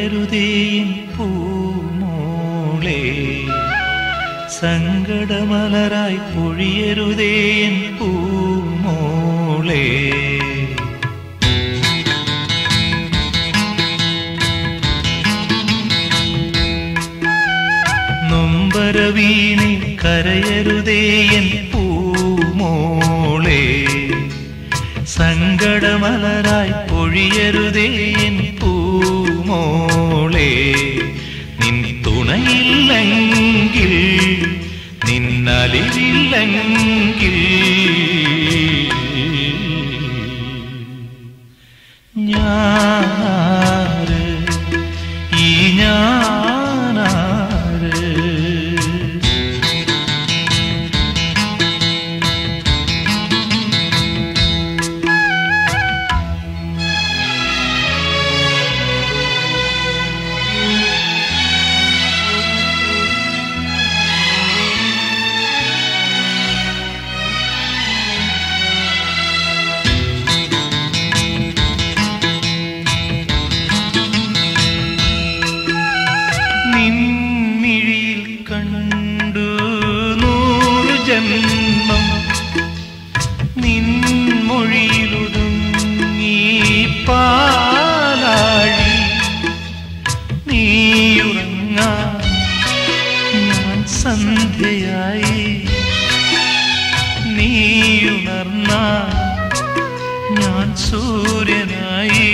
കരയരുതേ എൻ പൂമോളെ സങ്കടമലരായി പൊഴിയരുതേ എൻ പൂമോളെ നൊമ്പരവീണി കരയരുതേ എൻ പൂമോളെ സങ്കടമലരായി പൊഴിയരുതേ എൻ പൂമോളെ നിൻ തുണയില്ലെങ്കിൽ നിന്നലിവില്ലെങ്കിൽ ഞാനാര് ഈ ഞാനാര് നിൻമിഴിയിൽ കണ്ടു നൂറ് ജന്മം നിൻമൊഴിയിലൊതുങ്ങി പാലാഴി നീയുറങ്ങാൻ ഞാൻ സന്ധ്യയായി നീയുണർന്നാൽ ഞാൻ സൂര്യനായി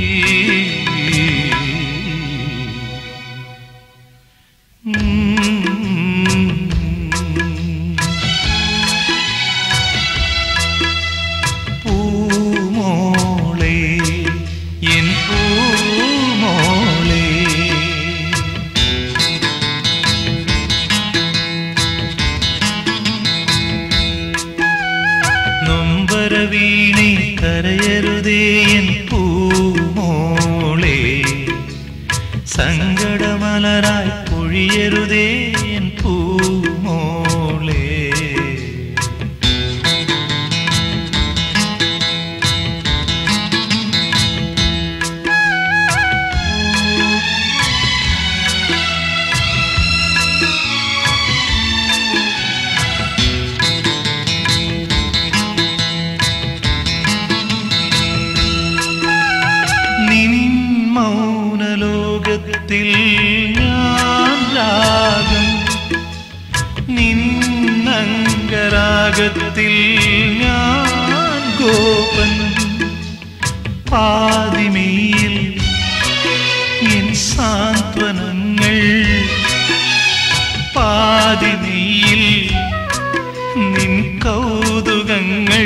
പൂമോളെ എൻ പൂമോളെ നൊമ്പരവീണി കരയരുതേ എൻ പൂമോളെ സങ്കടമലരായി പൊഴിയരുതേ എൻ പൂമോളെ നിൻ മൗനലോകത്തിൽ ഞാൻ രാഗം നിന്നംഗരാഗത്തിൽ ഞാൻ ഗോപൻ പാതിമയിൽ എൻ സാന്ത്വനങ്ങൾ പാതിമയിൽ നിൻ കൗതുകങ്ങൾ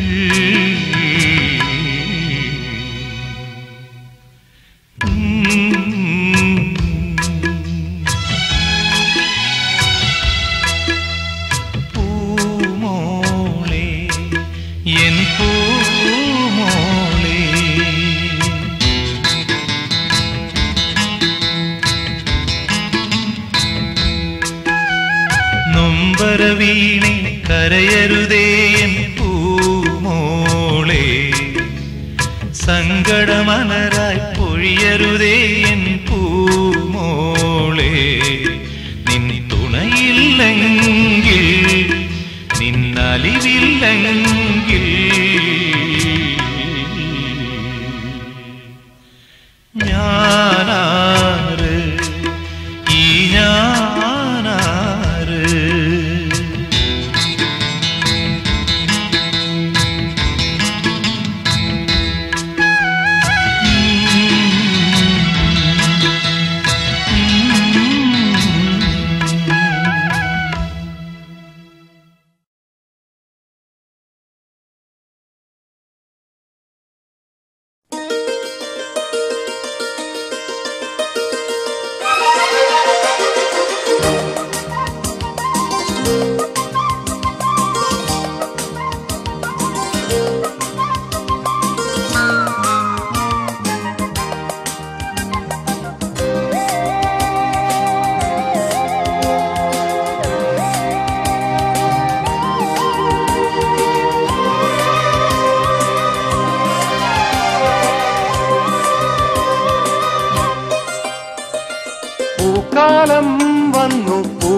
പൂമോളെ എൻ പൂമോളെ നൊമ്പരവീണി കരയരുതേ എൻ പൂമോളെ സങ്കടമലരായി പൊഴിയരുതേ എൻ പൂമോളെ നിൻ തുണയില്ലെങ്കിൽ നിന്നലിവില്ലെങ്കിൽ ഞാനാര് ഈ ഞാനാര്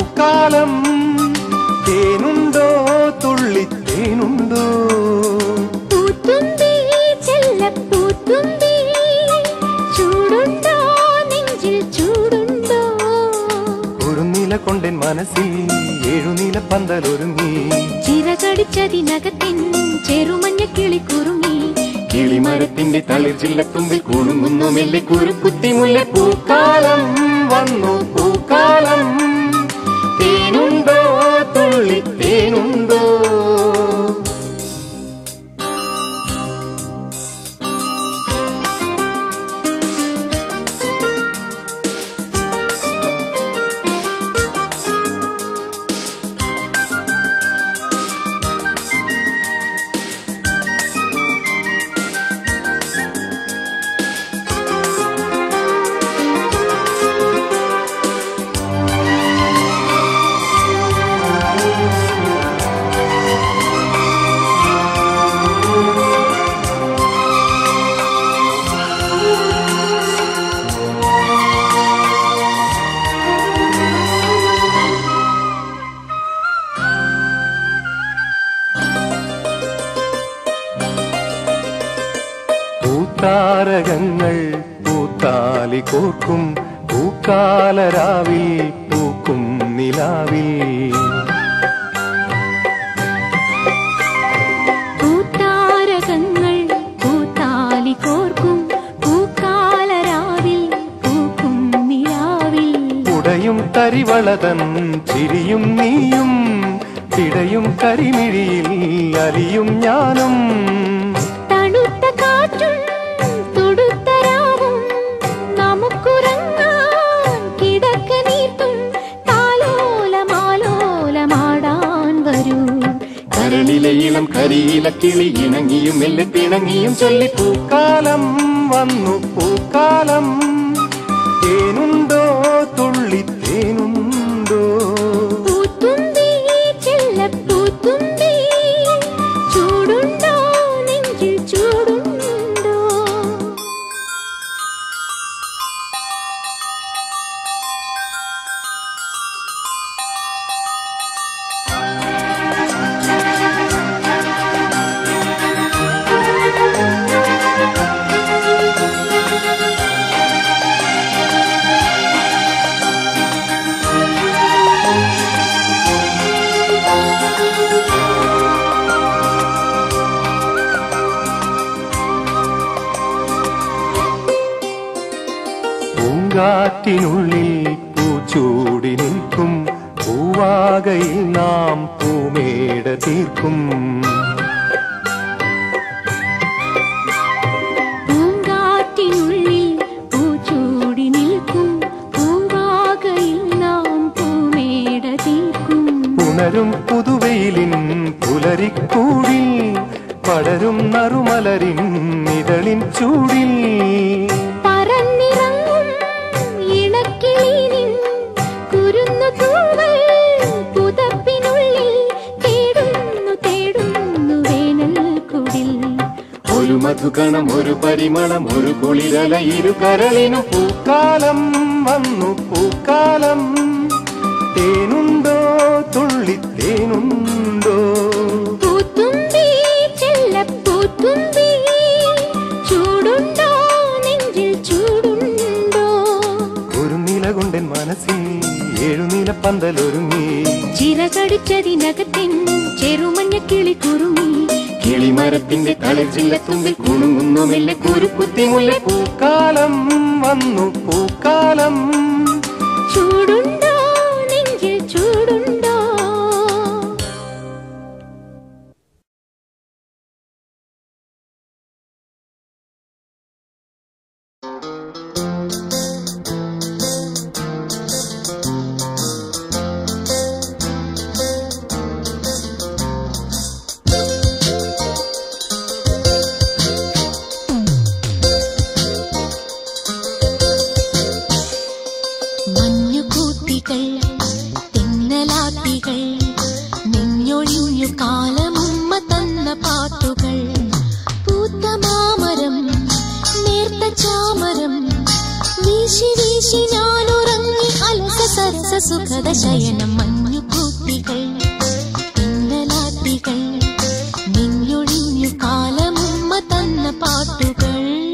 പൂക്കാലം തേനുണ്ടോ തുള്ളിത്തേനുണ്ടോ പൂത്തുമ്പി ചെല്ലപ്പൂത്തുമ്പി ചൂടുണ്ടോ നെഞ്ചിൽ ചൂടുണ്ടോ ഒരു നില കൊണ്ടൻ മനസ്സിൽ ഏഴുനില പന്തലൊരുങ്ങി ചിറകടിച്ചതിനകത്തിൻ ചെറുമഞ്ഞ കിളി കുറുങ്ങി കിളിമരത്തിന്റെ തളിർ ചില്ലത്തുമ്പിൽ കുണുങ്ങുന്നു മെല്ലെ കുരുക്കുത്തി മുല്ല പൂക്കാലം വന്നു പൂക്കാലം തേനുണ്ടോ തുള്ളിത്തേനുണ്ടോ പൂത്താരകങ്ങൾ പൂത്താലി കോർക്കും പൂക്കാലരാവിൽ പൂക്കും നിലാവിൽ പൂത്താരകങ്ങൾ പൂത്താലി കോർക്കും പൂക്കാലരാവിൽ പൂക്കും നിലാവിൽ ഉടയും തരിവളതൻ ചിരിയും നീയും പിടയും കരിമിഴിയിൽ അലിയും ഞാനും തണുത്ത കാറ്റും തുടുത്ത രാവും നമുക്കുറങ്ങാൻ കിടക്ക നീർത്തും താലോലമാലോലമാടാൻ വരൂ കരളിലെ ഇളം കരിയില കിളി ഇണങ്ങിയും മെല്ലെ പിണങ്ങിയും ചൊല്ലി പൂക്കാലം വന്നു പൂക്കാലം തേനുണ്ടോ തുള്ളി തേനുണ്ടോ പൂത്തുമ്പി ചെല്ലപ്പൂത്തുമ്പി ചൂടുണ്ടോ നെഞ്ചിൽ ചൂടുണ്ടോ പൂങ്കാറ്റിനുള്ളിൽ പൂച്ചൂടി നിൽക്കും പൂവാകയിൽ നാം പൂമേട തീർക്കും പൂങ്കാറ്റിനുള്ളിൽ പൂച്ചൂടി നിൽക്കും പൂവാകയിൽ നാം പൂമേട തീർക്കും ഉണരും പുതുവെയിലിൻ പുലരിക്കൂടിൽ പടരും നറുമലരിൻ ഇതളിൻ ചൂടിൽ പറന്നിറങ്ങും ഇണക്കിളീനിൻ കുരുന്നു തൂവൽ പുതപ്പിനുള്ളിൽ തേടുന്നു തേടുന്നു വേനൽ കുടിൽ ഒരു മധുകണം ഒരു പരിമളം ഒരു കുളിരല ഇരു കരളിനു പൂക്കാലം വന്നു പൂക്കാലം തേനുണ്ടോ തുള്ളിത്തേനുണ്ടോ പൂത്തുമ്പി ചെല്ലപ്പൂത്തുമ്പി ചൂടുണ്ടോ നെഞ്ചിൽ ചൂടുണ്ടോ ഒരു നില കൊണ്ടൻ മനസ്സിൽ ഏഴുനില പന്തലൊരുങ്ങി ചിറകടിച്ചതിനകത്തിൻ ചെറുമഞ്ഞ കിളി കുറുങ്ങി കിളിമരത്തിന്റെ തളിർ ചില്ലത്തുമ്പിൽ കുണുങ്ങുന്നു മെല്ലെ കുരുക്കുത്തി മുല്ല പൂക്കാലം വന്നു പൂക്കാലം ചൂടുണ്ടോ നെഞ്ചിൽ ചൂടുണ്ടോ മഞ്ഞുകൂത്തികൾ തെന്നലാത്തികൾ നെഞ്ഞൊഴിഞ്ഞു കാലമുമ്മ തന്ന പാട്ടുകൾ പൂത്ത മാമരം നേർത്ത ചാമരം വീശി വീശി ഞാൻ ഉറങ്ങി അലസ സരസ സുഖദ ശയനം മഞ്ഞു കൂട്ടികൾ ഇന്നലാട്ടികൾ നിഞ്ഞൊഴിഞ്ഞു കാലമുമ്മ തന്ന പാട്ടുകൾ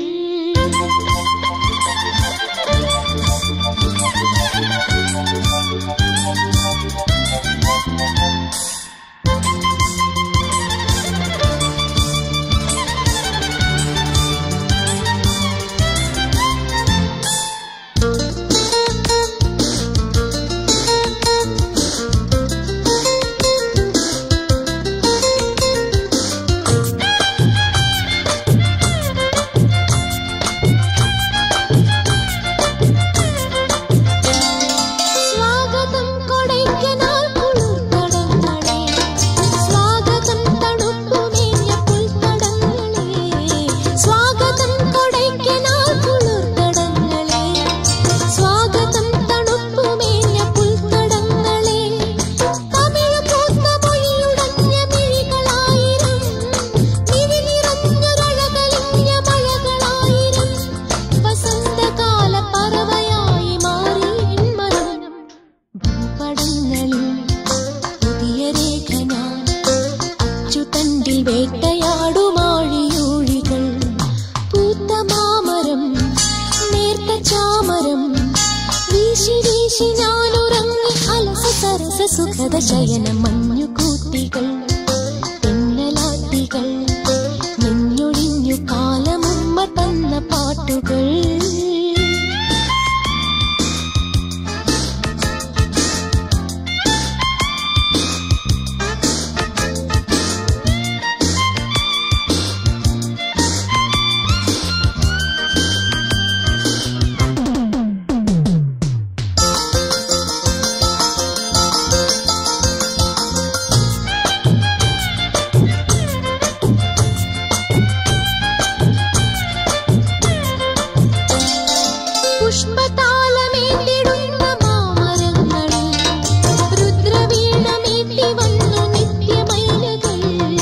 സ്വാഗതം കൊടൈക്കനാൽ കുളിർത്തടങ്ങളെ സ്വാഗതം തണുപ്പുമേഞ്ഞ പുൽത്തടങ്ങളെ സ്വാഗതം കൊടൈക്കനാൽ കുളിർത്തടങ്ങളെ സ്വാഗതം തണുപ്പുമേഞ്ഞ പുൽത്തടങ്ങളെ തമിഴ് പൂത്ത മൊഴിയുടഞ്ഞ മിഴികളായിരം മിഴി നിറഞ്ഞൊരഴകളിഞ്ഞ മഴകളായിരം വസന്തകാല പറവയായി മാറി എൻ മനം ഭൂപടങ്ങളിൽ പുതിയ രേഖ ഞാൻ അച്ചുതണ്ടിൽ വേട്ടയാടുമാഴിയൂഴികൾ പൂത്ത മാമരം നേർത്ത ചാമരം വീശി വീശി ഞാൻ ഉറങ്ങി അലസ സരസ സുഖദ ശയന മഞ്ഞു കൂട്ടികൾ തെന്നലാട്ടികൾ നിന്നൊഴിഞ്ഞു കാലമുമ്മ തന്ന പാട്ടുകൾ പുഷ്പതാളമേറ്റിടുന്ന മാമരങ്ങളിൽ രുദ്രവീണമേറ്റി വന്നു നിത്യമൈലകൾ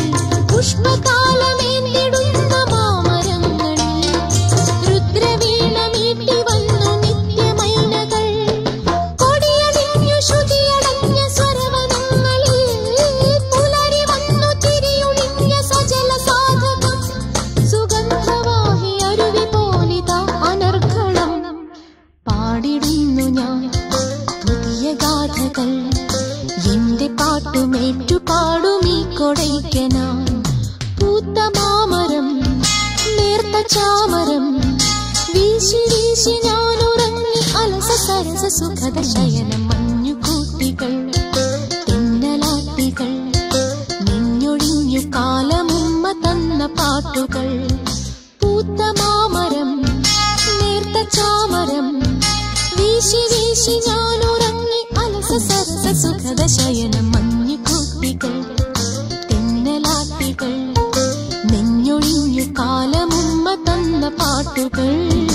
പുഷ്പതാളമേറ്റിടുന്ന മാമരങ്ങളിൽ രുദ്രവീണമേറ്റി വന്നു നിത്യമൈലകൾ കൊടിയണിഞ്ഞു ശ്രുതിയടഞ്ഞ സ്വരവനങ്ങളിൽ പുലരി വന്നു തിരിയൊഴിഞ്ഞ സജല സാധകം സുഗന്ധവാഹി അരുവി പോലിത അനർഘണം പാടിടുന്നു ഞാൻ പുതിയ ഗാഥകൾ എന്റെ പാട്ടുമേറ്റു പാടുമീ കൊടൈക്കനാൻ പൂത്ത മാമരം നേർത്ത ചാമരം വീശി വീശി ഞാൻ ഉറങ്ങി അലസ സരസ സുഖദ ശയനം മഞ്ഞു കൂട്ടികൾ തെന്നലാട്ടികൾ നിന്നൊഴിഞ്ഞു കാലമുമ്മ തന്ന പാട്ടുകൾ പൂത്ത മാമരം നേർത്ത ചാമരം വീശി വീശി ഞാൻ ഉറങ്ങി അലസ സരസ സുഖദ ശയനം മഞ്ഞു കൂട്ടികൾ തെന്നലാട്ടികൾ നെഞ്ഞൊഴിഞ്ഞു കാലമുമ്മ തന്ന പാട്ടുകൾ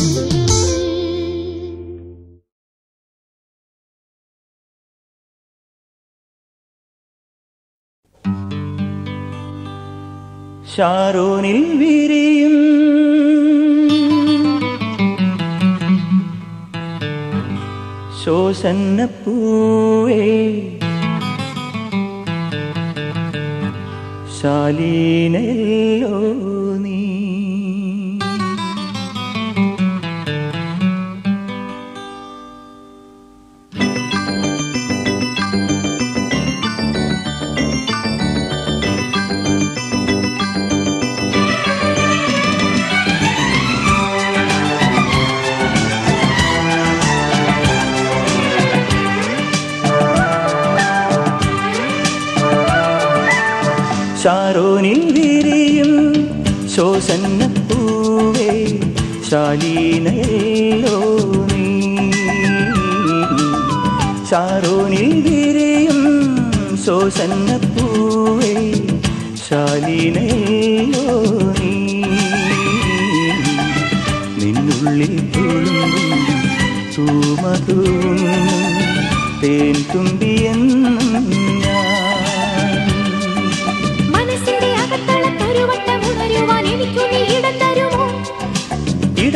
ഷാരോനിൽ വിരിയും ശോസന്നപ്പൂവേ ശാലീനല്ലോ നീ ഷാരോനിൽ വിരിയും ശോസന്നപ്പൂവേ ശാലീനല്ലോ നീ ഷാരോനിൽ വിരിയും ശോസന്നപ്പൂവേ ശാലീനല്ലോ നീ നിന്നുള്ളിൽ തുളുമ്പും തൂമതൂം തേൻ തുമ്പിയെന്നും ഞാൻ മനസ്സിന്റെ അകത്തളത്തൊരു വട്ടം ഉണരുവാൻ എനിക്കു നീ ഇടം തരുമോ ഇട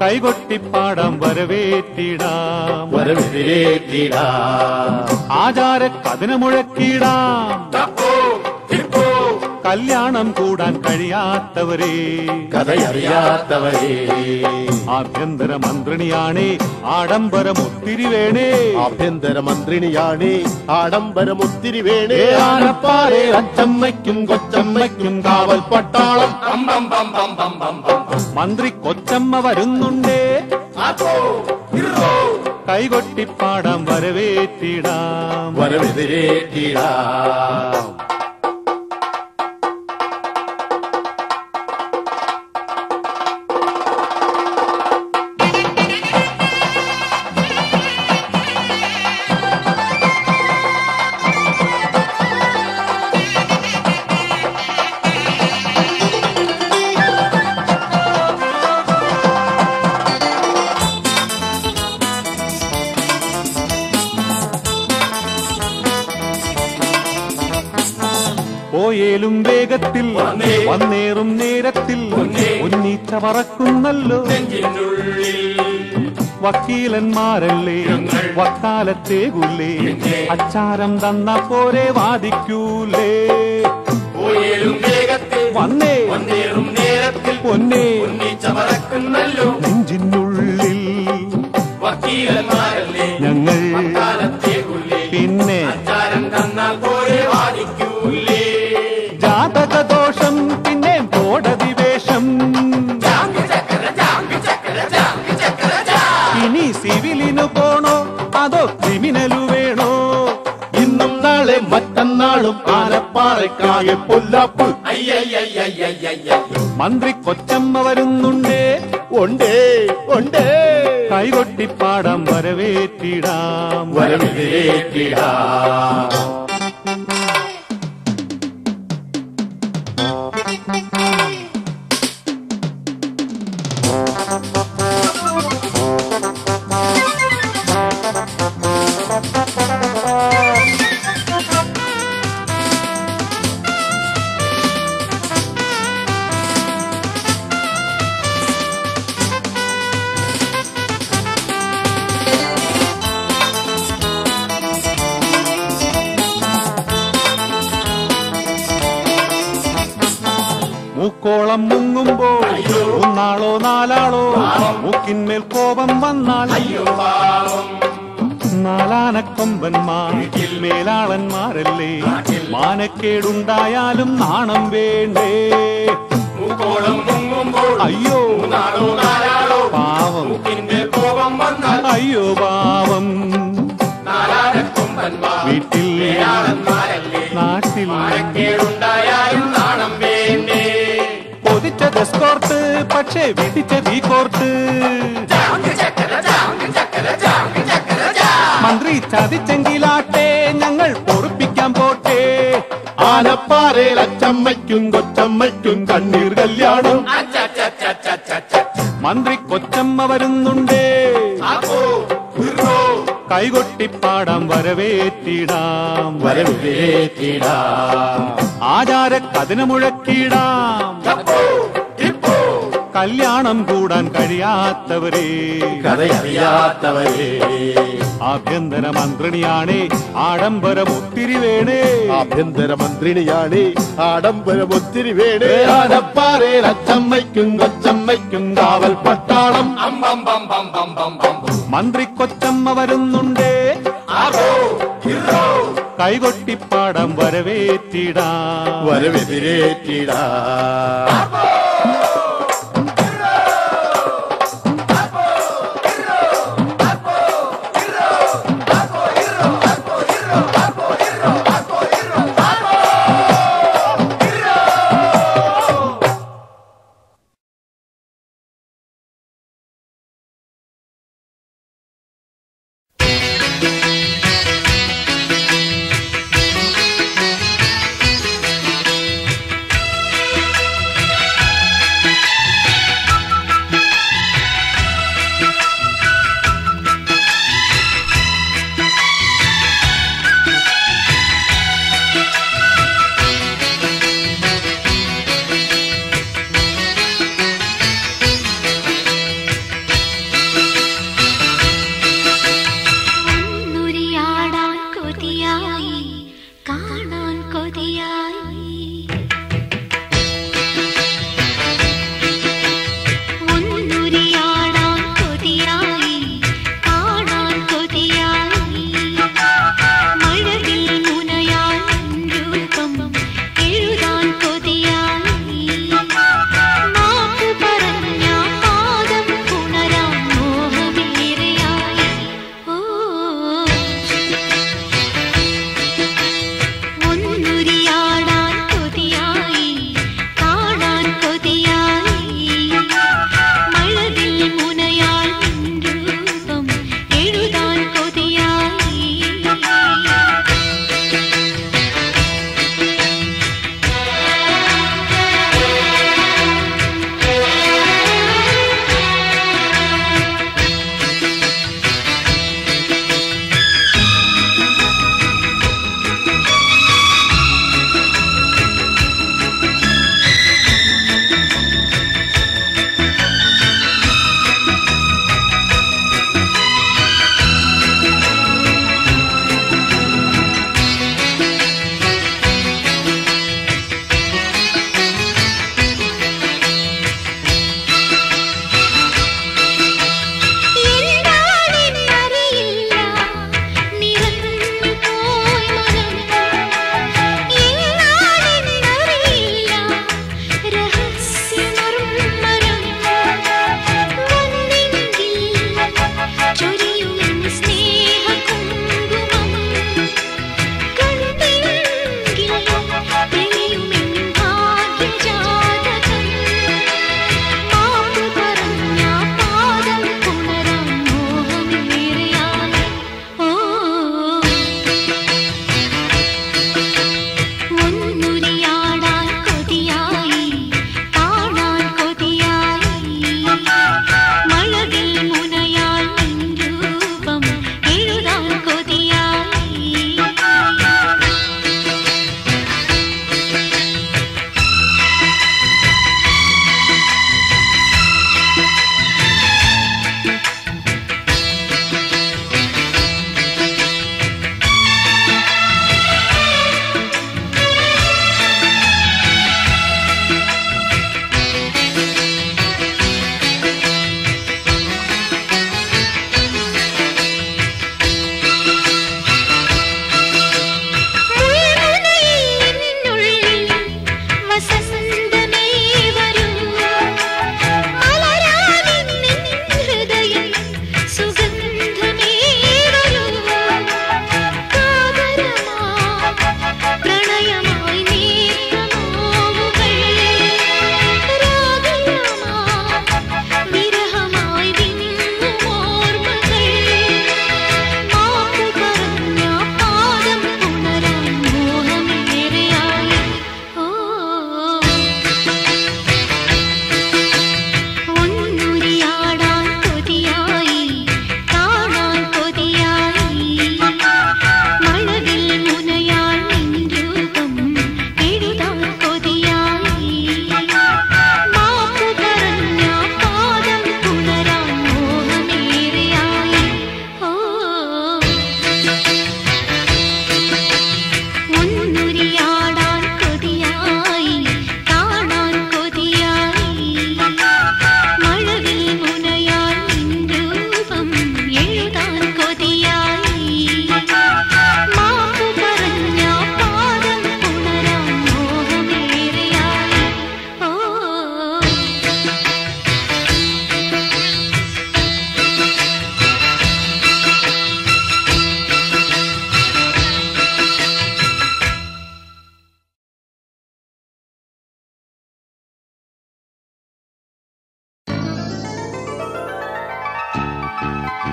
കൈകൊട്ടിപ്പാടാം വരവേറ്റിടാം വരവേറ്റിടാം ആചാര കഥന മുഴക്കിടാം കല്യാണം കൂടാൻ കഴിയാത്തവരെ കഥയറിയാത്തവരെ ആഭ്യന്തര മന്ത്രിണിയാണേ ആഡംബരം ഒത്തിരി വേണേ ആഭ്യന്തര മന്ത്രിണിയാണ് ആഡംബരം ഒത്തിരി വേണേ ഏ ആനപ്പാറേ അച്ചമ്മയ്ക്കും കൊച്ചമ്മയ്ക്കും കാവൽ പട്ടാളം മന്ത്രി കൊച്ചമ്മ വരുന്നുണ്ടേ കൈകൊട്ടിപ്പാടാം വരവേറ്റിടാം വരവേറ്റിടാം പോയേലും വേഗത്തിൽ വന്നേറും നേരത്തിൽ ഉന്നീച്ച പറക്കുന്നല്ലോ വക്കീലന്മാരല്ലേ വക്കാലത്തേകുല്ലേ അച്ചാരം തന്ന പോരെ വാദിക്കൂലേ വന്നേ പൊന്നേ നെഞ്ചിനുള്ളിൽ ഞങ്ങൾ പിന്നെ ജാതകദോഷം പിന്നെ കോടതി വേഷം ഇനി സിവിലിനു പോണോ അതോ ക്രിമിനലു വേണോ ഇന്നും നാളെ മറ്റന്നാളും ആലപ്പാറയ്ക്കാകെ പൊല്ലാപ്പ് മന്ത്രി കൊച്ചമ്മ വരുന്നുണ്ടേ ഉണ്ടേ ഉണ്ടേ കൈകൊട്ടിപ്പാടാം വരവേറ്റിടാം വരവേറ്റിടാം മൂക്കോളം മുങ്ങുമ്പോൾ ഒന്നാളോ നാലാളോ മൂക്കിന്മേൽ കോപം വന്നാൽ നാലാനക്കൊമ്പന്മാർ മേലാളന്മാരല്ലേ മാനക്കേടുണ്ടായാലും നാണം വേണ്ടേ അയ്യോ പാവം അയ്യോ പാവം വീട്ടിൽ നാട്ടിൽ കൊതിച്ച ഡെസ്കോർട്ട് പക്ഷേ വിധിച്ച ബി കോർട്ട് മന്ത്രി ചതിച്ചെങ്കിലാട്ടെ ഞങ്ങൾ പൊറുപ്പിക്കാൻ പോട്ടെ ആലപ്പാറയിൽ അച്ചമ്മയ്ക്കും കൊച്ചമ്മയ്ക്കും കണ്ണീർ കല്യാണം മന്ത്രി കൊച്ചമ്മ വരുന്നുണ്ടേ കൈകൊട്ടിപ്പാടാം വരവേറ്റിടാം വരവേറ്റിടാം ആചാര കഥന മുഴക്കിടാം കല്യാണം കൂടാൻ കഴിയാത്തവരെ കഥയറിയാത്തവരെ ആഭ്യന്തര മന്ത്രിണിയാണേ ആഡംബരം ഒത്തിരി വേണേ ആഭ്യന്തര മന്ത്രിണിയാണ് ആഡംബരം ഒത്തിരി വേണേ ആലപ്പാറയിൽ അച്ചമ്മയ്ക്കും കൊച്ചമ്മയ്ക്കും കാവൽ പട്ടാളം മന്ത്രി കൊച്ചമ്മ വരുന്നുണ്ടേ കൈകൊട്ടിപ്പാടാം വരവേറ്റിടാം വരവെതിരേറ്റിടാം ും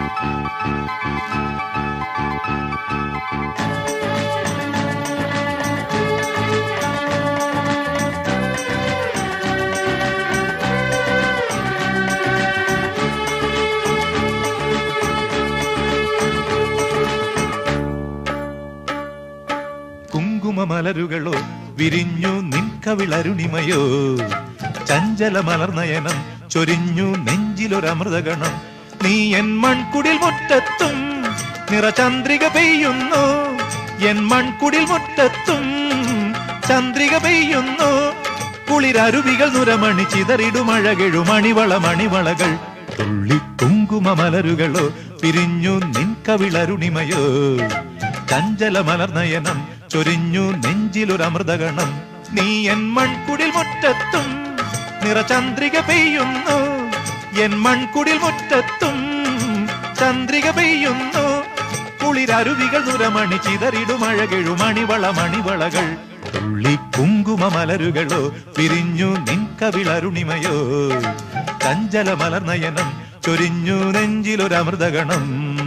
കുങ്കുമമലരുകളോ വിരിഞ്ഞു നിൻകവിളരുണിമയോ ചഞ്ചല മലർനയനം ചൊരിഞ്ഞു നെഞ്ചിലൊരമൃതഗണം നീ എൻ മൺകുടിൽ മുറ്റത്തും നിറചന്ദ്രിക പെയ്യുന്നു എൻ മൺകുടിൽ മുറ്റത്തും ചന്ദ്രിക പെയ്യുന്നു കുളിരരുവികൾ നുരമണി ചിതറിടുമഴകെഴു മണിവള മണിവളകൾ തുള്ളി കുങ്കുമമലരുകളോ പിരിഞ്ഞു നിൻകവിളരുണിമയോ ചഞ്ചല മലർനയനം ചൊരിഞ്ഞു നെഞ്ചിലൊരമൃതഗണം നീ എൻ മൺകുടിൽ മുറ്റത്തും നിറചന്ദ്രിക പെയ്യുന്നു എൻ മൺകുടിൽ മുറ്റത്തും ചന്ദ്രിക പെയ്യുന്നു കുളിരരുവികൾ നുരമണി ചിതറിടുമഴകെഴു മണിവള മണിവളകൾ തുള്ളി കുങ്കുമ മലരുകളോ പിരിഞ്ഞു നിൻകവിളരുണിമയോ ചഞ്ചല മലർനയനം ചൊരിഞ്ഞു നെഞ്ചിലൊരമൃതഗണം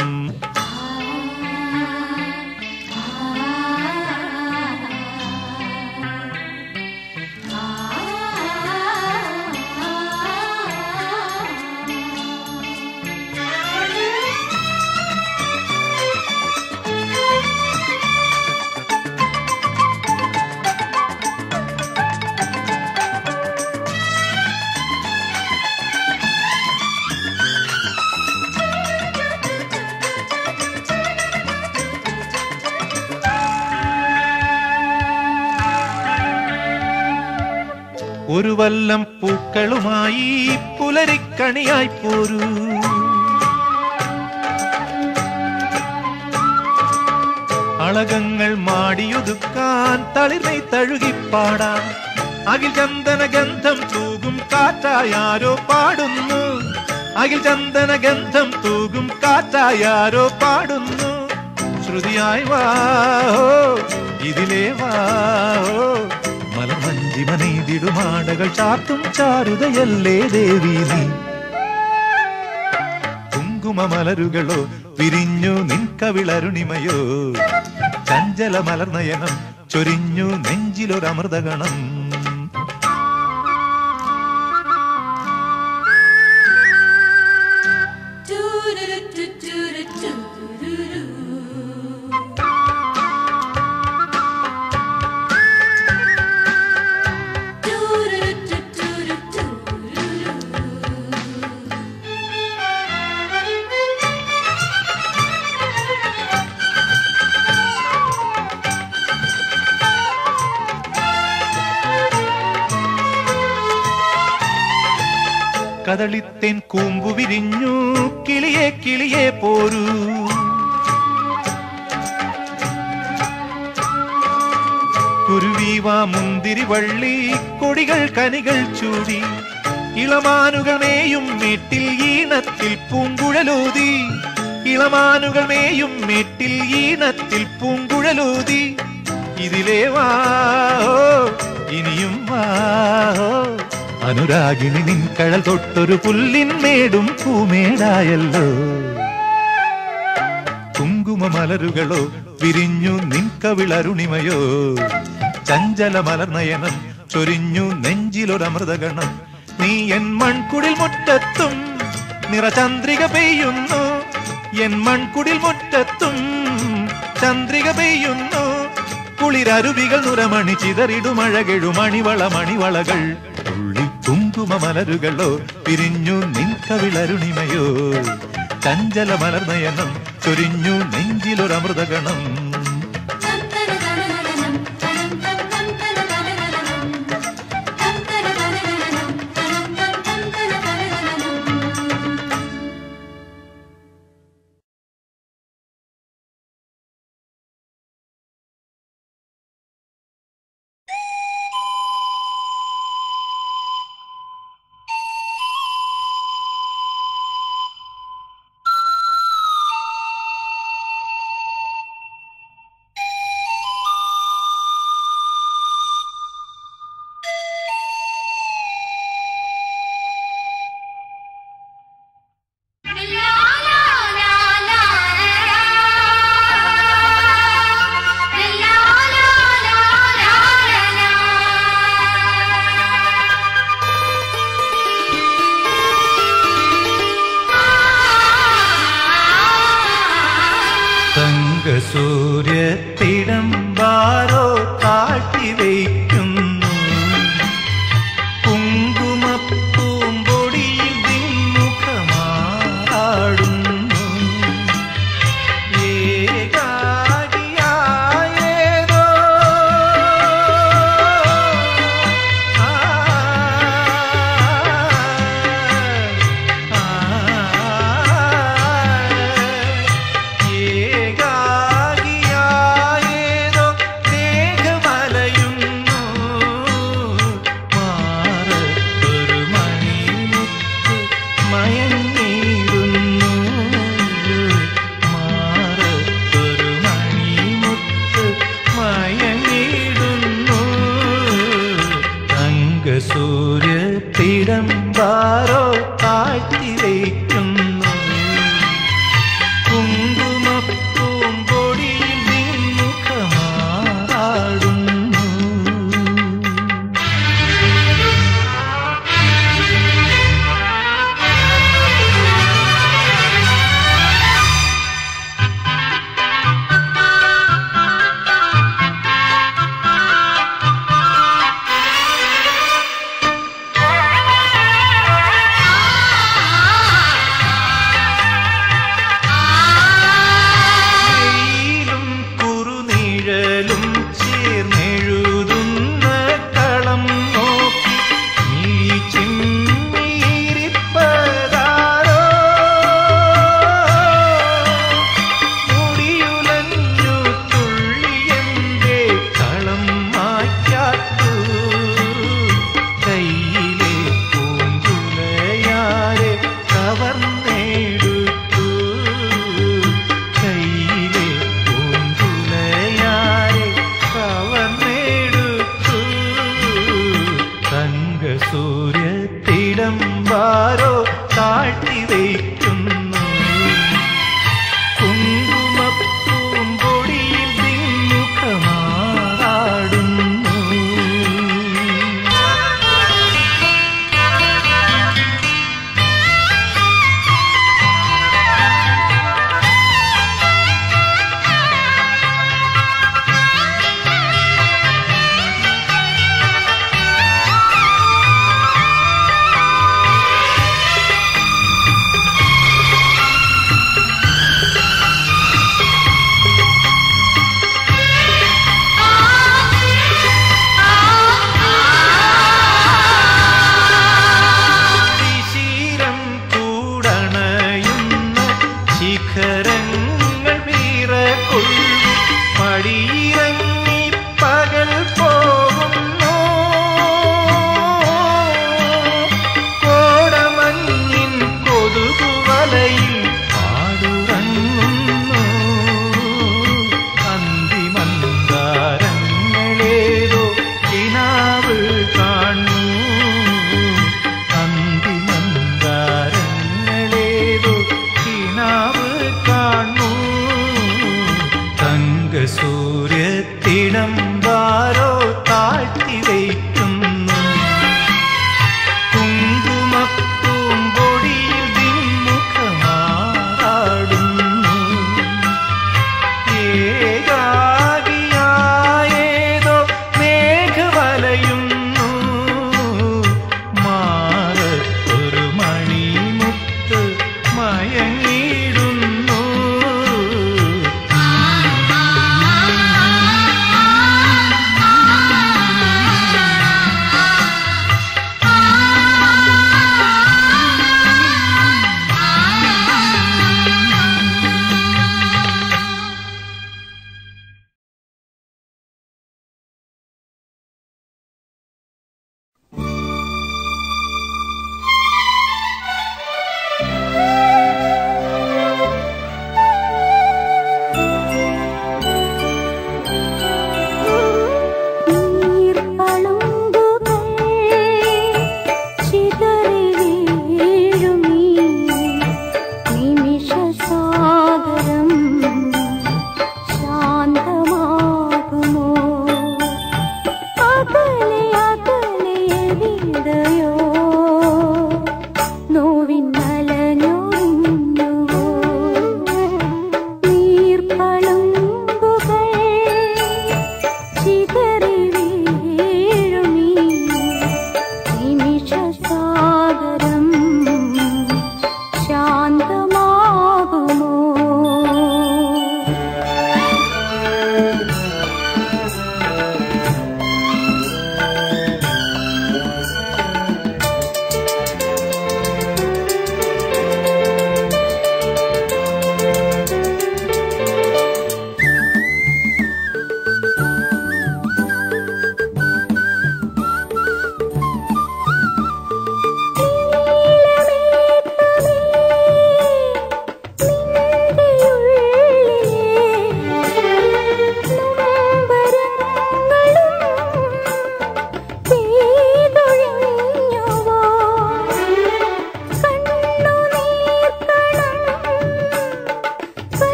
ഒരു വല്ലം പൂക്കളുമായി പുലരിക്കണിയായി പോരൂ അളകങ്ങൾ മാടിയൊതുക്കാൻ തളിർമൈ തഴുകിപ്പാടാം അകിൽ ചന്ദന ഗന്ധം തൂകും കാറ്റായാരോ പാടുന്നു അകിൽ ചന്ദന ഗന്ധം തൂകും കാറ്റായാരോ പാടുന്നു ശ്രുതിയായി വാഹോ ഇതിലേ വാഹോ മലമഞ്ചിമ നെയ്തിടുമാടകൾ ചാത്തും ചാരുതയല്ലേ ദേവി നീ കുങ്കുമമലരുകളോ വിരിഞ്ഞു നിൻകവിളരുണിമയോ ചഞ്ചല മലർനയനം ചൊരിഞ്ഞു നെഞ്ചിലൊരമൃതഗണം കദളിത്തേൻ കൂമ്പു വിരിഞ്ഞു കിളിയെ കിളിയെ പോരൂ കുരുവീവ മുന്തിരി വള്ളി കൊടികൾ കനികൾ ചൂടി ഇളമാനുകൾ മേയും മേട്ടിൽ ഈണത്തിൽ പൂങ്കുഴലൂതി ഇളമാനുകൾ മേയും മേട്ടിൽ ഈണത്തിൽ പൂങ്കുഴലൂതി ഇതിലേ വാഹോ ഇനിയും വാഹോ അനുരാഗിണി നിൻ കഴൽ തൊട്ടൊരു പുല്ലിൻ മേടും പൂമേടായല്ലോ കുങ്കുമമലരുകളോ വിരിഞ്ഞു നിൻകവിളരുണിമയോ ചഞ്ചല മലർനയനം ചൊരിഞ്ഞു നെഞ്ചിലൊരമൃതഗണം നീ എൻ മൺകുടിൽ മുറ്റത്തും നിറചന്ദ്രിക പെയ്യുന്നു എൻ മൺകുടിൽ മുറ്റത്തും ചന്ദ്രിക പെയ്യുന്നു കുളിരരുവികൾ നുരമണി ചിതറിടുമഴകെഴു മണിവള മണിവളകൾ തുള്ളി കുങ്കുമമലരുകളോ പിരിഞ്ഞു നിൻകവിളരുണിമയോ ചഞ്ചല മലർനയനം ചൊരിഞ്ഞു നെഞ്ചിലൊരമൃതഗണം തങ്കസൂര്യത്തിടമ്പാരോ താഴ്ത്തി വയ്ക്കുന്നു കുങ്കുമപ്പൂമ്പൊടിയിൽ ദിൻമുഖമാടുന്നു ഏകാകിയായേതോ ആ ഏകാകിയായേതോ ദേഹമലയുന്നു മാറത്തൊരു മണിമുത്ത് മയങ്ങിടുന്നു മാറത്തൊരു മണിമുത്ത് മയങ്ങിടുന്നു തങ്കസൂര്യ തിടമ്പാരോ താഴ്ത്തി വയ്ക്കുന്നു കുങ്കുമപ്പൂമ്പൊടിയിൽ നിന്നുഖമാടുന്നു വെയിലും കുറുനിഴലും ചേർന്നെഴുതുന്ന കളം നോക്കി നീ ചിമ്മിയിരിപ്പതാരോ മുടിയുലഞ്ഞു തുള്ളിയന്റെ കളം മാറ്റാത്തു കയ്യിലെ പൂങ്കുലയാരെ കവർന്നെടുത്തു കയ്യിലെ പൂങ്കുലയാരെ കവർന്നെടുത്തു തങ്കസൂര്യത്തിടമ്പാരോ താഴ്ത്തി വയ്ക്കുന്നു കുങ്കുമപ്പൂമ്പൊടിയിൽ ദിൻമുഖമാടുന്നു ആ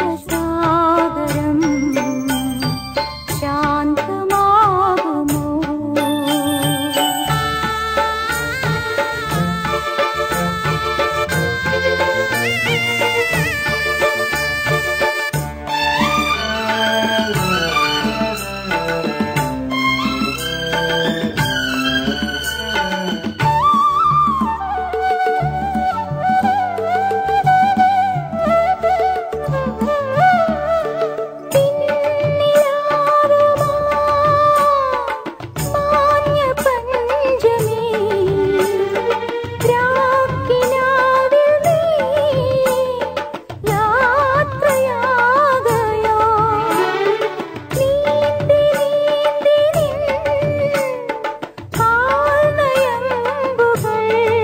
നിമിഷസാഗരം ശാന്തമാകുമോ മാഞ്ഞ പഞ്ചമി രാക്കിനാവിൽ നീ യാത്രയാകയോ നീന്തി നീന്തി നിൻ കാൽനയമ്പുകൾ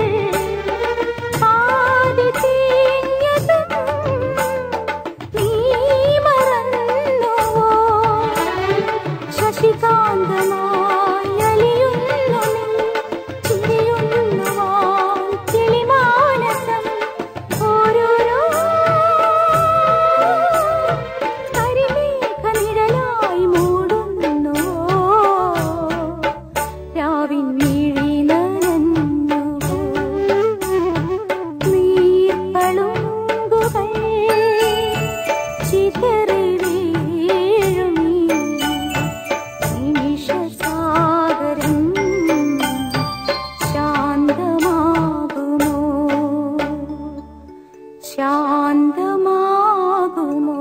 പാതി തീഞ്ഞതും നീ മറന്നുവോ ശശികാന്തമായി അലിയുന്നു നിൻ ചിരിയുന്നുവാൻ കിളിമാനസം ഓരോരോ കരിമേഘനിഴലായി മൂടുന്നുവോ രാവിൻ മിഴി നനഞ്ഞുവോ നീർപ്പളുങ്കുകൾ ചിതറി വീഴുമീ നിമിഷസാഗരം ശാന്തമാകുമോ ശാന്തമാകുമോ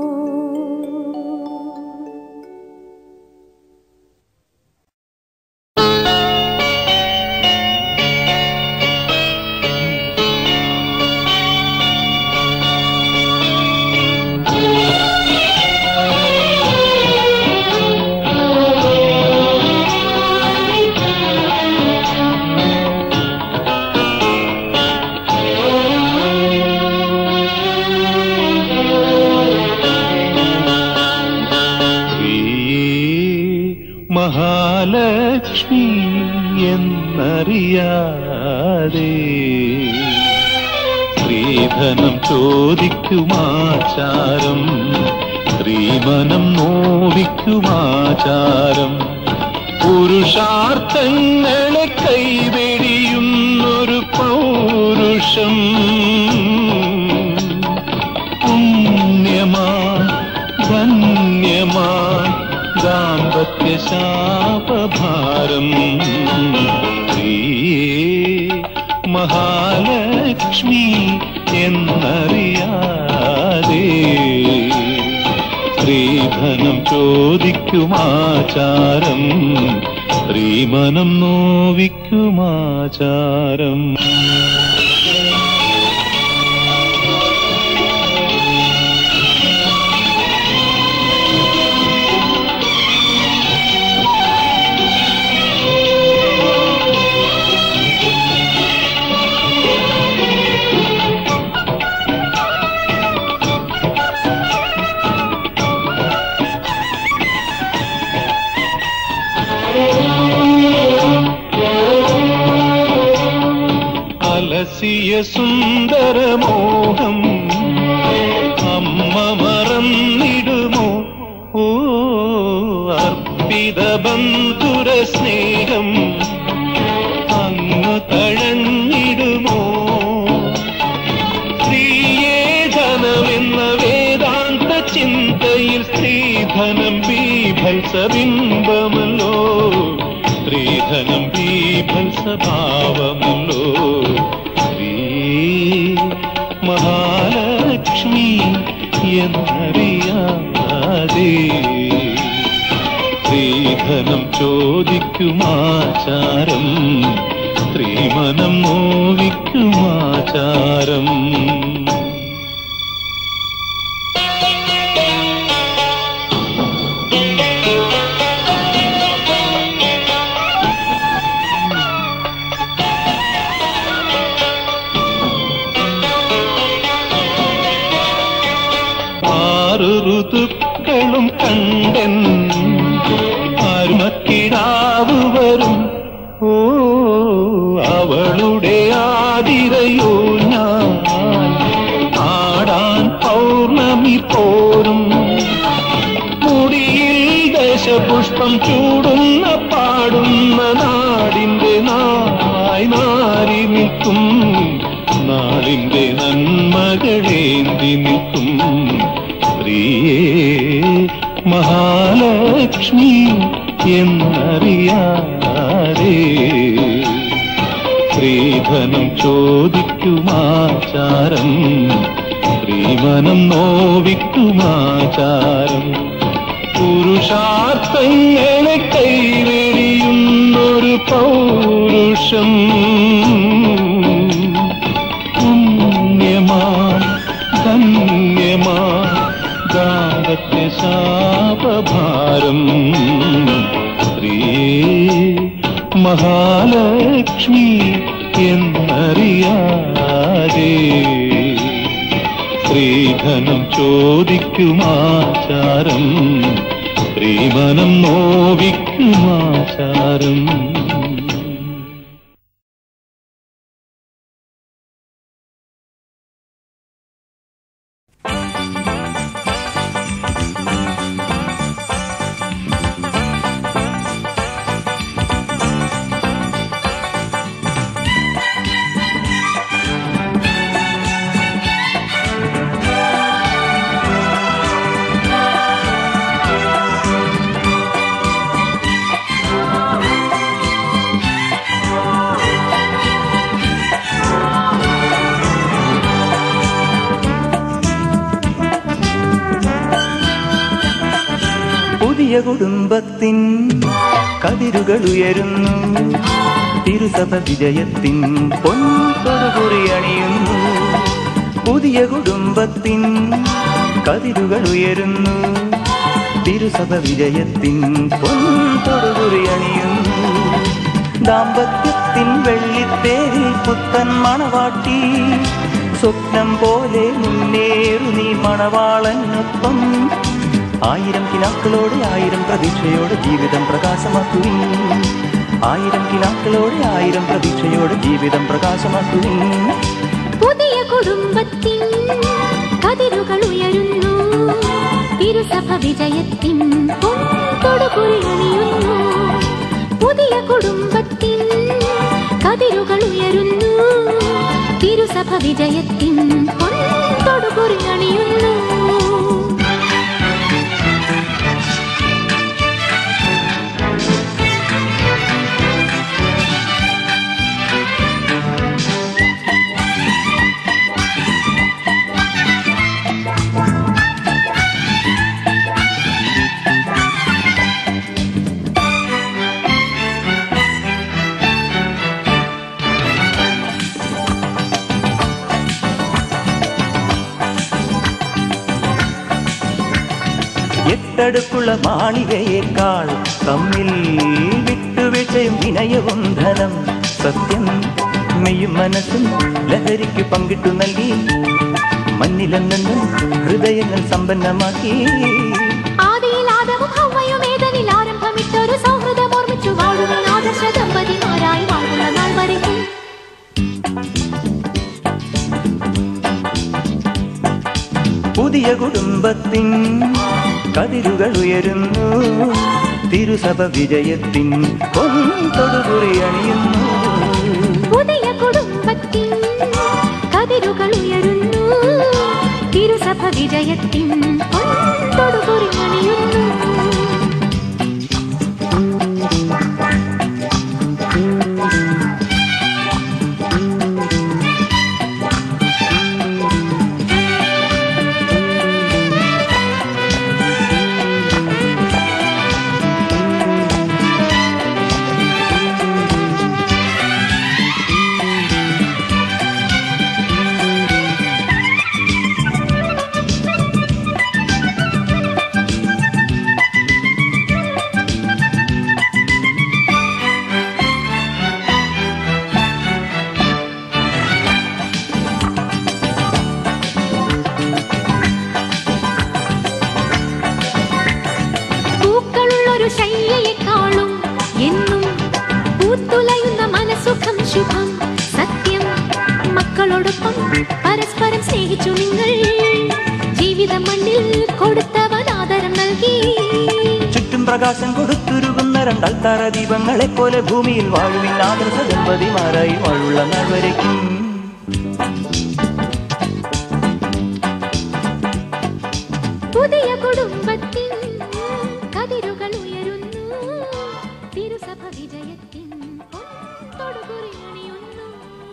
ശ്രീ മഹാലക്ഷ്മി എന്നറിയാതെ സ്ത്രീധനം ചോദിക്കുമാചാരം സ്ത്രീമനം നോവിക്കുമാചാരം പുരുഷാർത്ഥങ്ങളെ കൈവെടിയുന്നൊരു പൗരുഷം പുണ്യമാൻ ധന്യമാൻ ദാമ്പത്യ ശാപഭാരം സ്ത്രീയേ മഹാലക്ഷ്മി എന്നറിയാതെ സ്ത്രീധനം ചോദിക്കുമാചാരം സ്ത്രീമനം നോവിക്കുമാചാരം അലസിയ സുന്ദരമോഹം അമ്മ മറന്നിടുമോ ഓ അർപ്പിത ബന്ധുര സ്നേഹം അങ്ങ് തഴഞ്ഞിടുമോ സ്ത്രീയേ ധനമെന്ന വേദാന്ത ചിന്തയിൽ സ്ത്രീധനം ബീഭത്സബിംബമല്ലോ സ്ത്രീധനം ബീഭത്സഭാവമല്ലോ സ്ത്രീ മഹാലക്ഷ്മി എന്നറിയാതെ സ്ത്രീധനം ചോദിക്കുമാചാരം സ്ത്രീമനം നോവിക്കുമാചാരം ആറ് ഋതുക്കളും കണ്ടൻ ആരുമക്കിടാവ് വരും ഓ അവളുടെ ആതിരയോ ഞാൻ ആടാൻ പൗർണമി പോ പോരും മുടിയിൽ ദശപുഷ്പം ചൂടുന്ന പാടുന്ന നാടിന്റെ നായി നാരി നിൽക്കും നാടിന്റെ നന്മകളേന്തി നിൽക്കും സ്ത്രീയേ മഹാലക്ഷ്മി എന്നറിയാതെ സ്ത്രീധനം ചോദിക്കുമാചാരം സ്ത്രീമനം നോവിക്കുമാചാരം പുരുഷാർത്ഥങ്ങളെ കൈവെടിയുന്നൊരു പൗരുഷം പുണ്യമാം ധന്യമാം ദാമ്പത്യ ശാപഭാരം സ്ത്രീയേ മഹാലക്ഷ്മി എന്നറിയാതെ സ്ത്രീധനം ചോദിക്കുമാചാരം സ്ത്രീമനം നോവിക്കുമാചാരം പുതിയ കുടുംബത്തിൻ കതിരുകൾ ഉയരുന്നു തിരുസഭ വിജയത്തിൻ പൊൻതൊടുകുറി അണിയുന്നു പുതിയ കുടുംബത്തിൻ കതിരുകൾ ഉയരുന്നു തിരുസഭ വിജയത്തിൻ പൊൻതൊടുകുറി അണിയുന്നു ദാമ്പത്യത്തിൻ വെള്ളിത്തേരിൽ പുത്തൻ മണവാട്ടി സ്വപ്നം പോലെ മുന്നേറു നീ മണവാളനൊപ്പം ആയിരം കിനാക്കളോടെ ആയിരം പ്രതീക്ഷയോടെ ജീവിതം പ്രകാശമാക്കുവിൻ ആയിരം കിനാക്കളോടെ ആയിരം പ്രതീക്ഷയോടെ ജീവിതം പ്രകാശമാക്കുവിൻ പുതിയ കുടുംബത്തിൻ കതിരുകൾ ഉയരുന്നു തിരുസഭ വിജയത്തിൻ പൊൻതൊടുകുറി അണിയുന്നു പുതിയ കുടുംബത്തിൻ കതിരുകൾ ഉയരുന്നു തിരുസഭ വിജയത്തിൻ പൊൻതൊടുകുറി അണിയുന്നു എട്ടടുക്കുള്ള മാളികയേക്കാൾ തമ്മിൽ വിട്ടുവീഴ്ചയും വിനയവും ധനം സത്യം മെയ്യും മനസ്സും ലഹരിക്ക് പങ്കിട്ടു നൽകി മണ്ണിലെന്നെന്നും ഹൃദയങ്ങൾ സമ്പന്നമാക്കി ആദിയിൽ ആദവും ഹവ്വയും ഏതനിൽ ആരംഭമിട്ടൊരു സൗഹൃദം ഓർമ്മിച്ചു വാഴുന്ന ആദർശ ദമ്പതിമാരായി വാഴുന്ന നാൾ വരയ്ക്കും പുതിയ കുടുംബത്തിൻ കതിരുകൾ ഉയരുന്നു തിരുസഭ വിജയത്തിൻ പൊൻതൊടുകുറി അണിയുന്നു പുതിയ കുടുംബത്തിൻ കതിരുകൾ ഉയരുന്നു തിരുസഭ വിജയത്തിൻ പൊൻതൊടുകുറി അണിയുന്നു പൂക്കളുള്ളൊരു ശയ്യയെക്കാളും എന്നും പൂത്തുലയുന്ന മനസുഖം ശുഭം സത്യം മക്കളോടൊപ്പം പരസ്പരം സ്നേഹിച്ചു നിങ്ങൾ ജീവിത മണ്ണിൽ കൊടുത്തവൻ ആദരം നൽകി ചുറ്റും പ്രകാശം കൊടുത്തുരുകുന്ന രണ്ടൽത്താര ദീപങ്ങളെ പോലെ ഭൂമിയിൽ വാഴുവിൻ ആദർശ ദമ്പതിമാരായി വാഴുള്ള നാൾ വരയ്ക്കും പുതിയ കുടുംബത്തിൻ കതിരുകൾ ഉയരുന്നു തിരുസഭ വിജയത്തിൻ തൊടുകുറിയണിയുന്നു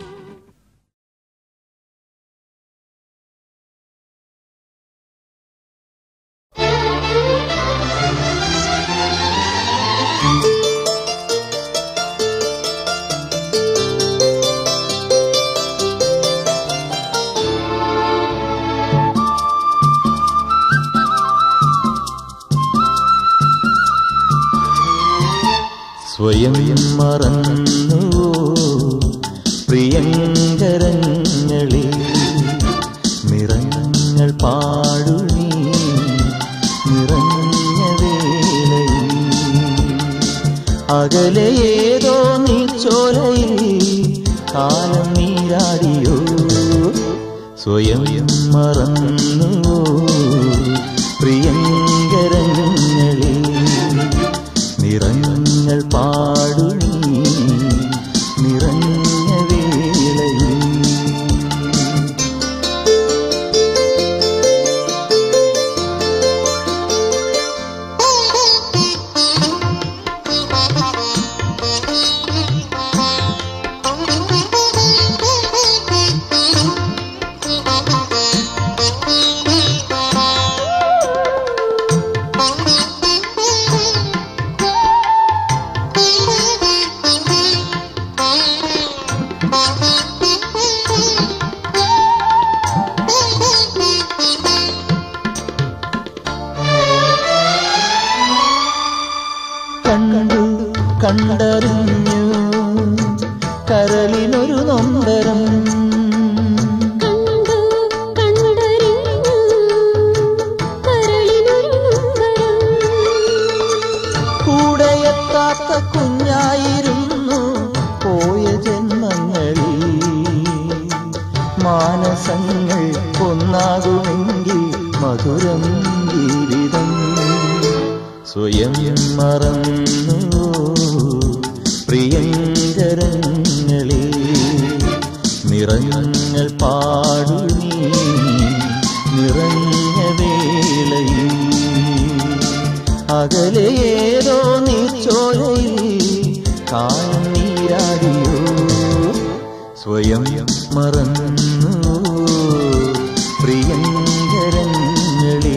സ്വയം മറന്നു പ്രിയങ്കരങ്ങളിൽ നിറങ്ങൾ പാടുനി നിറഞ്ഞ വേളയിൽ അകലെ ഏതോ നീ ചോലയിൽ കാലം നീരാടിയോ സ്വയം മറന്നു പ്രിയങ്കരങ്ങളിൽ നിറങ്ങൾ പാടുനി നിറഞ്ഞ വേളയിൽ കണ്ടു കണ്ടറിഞ്ഞു കരളിനൊരു നൊമ്പരം കണ്ടു കണ്ടറിഞ്ഞു കരളിനൊരു നൊമ്പരം കൂടെയെത്താത്ത കുഞ്ഞായിരുന്നു പോയ ജന്മങ്ങളിൽ മാനസങ്ങൾ ഒന്നാകുമെങ്കിൽ മധുരം ജീവിതം സ്വയം മറന്നു പ്രിയങ്കരങ്ങളിൽ നിറങ്ങൾ പാടുനി നിറഞ്ഞ വേളയിൽ അകലെ ഏതോ നീ ചോലയിൽ കായം നീരാടിയോ സ്വയം മറന്നു പ്രിയങ്കരങ്ങളിൽ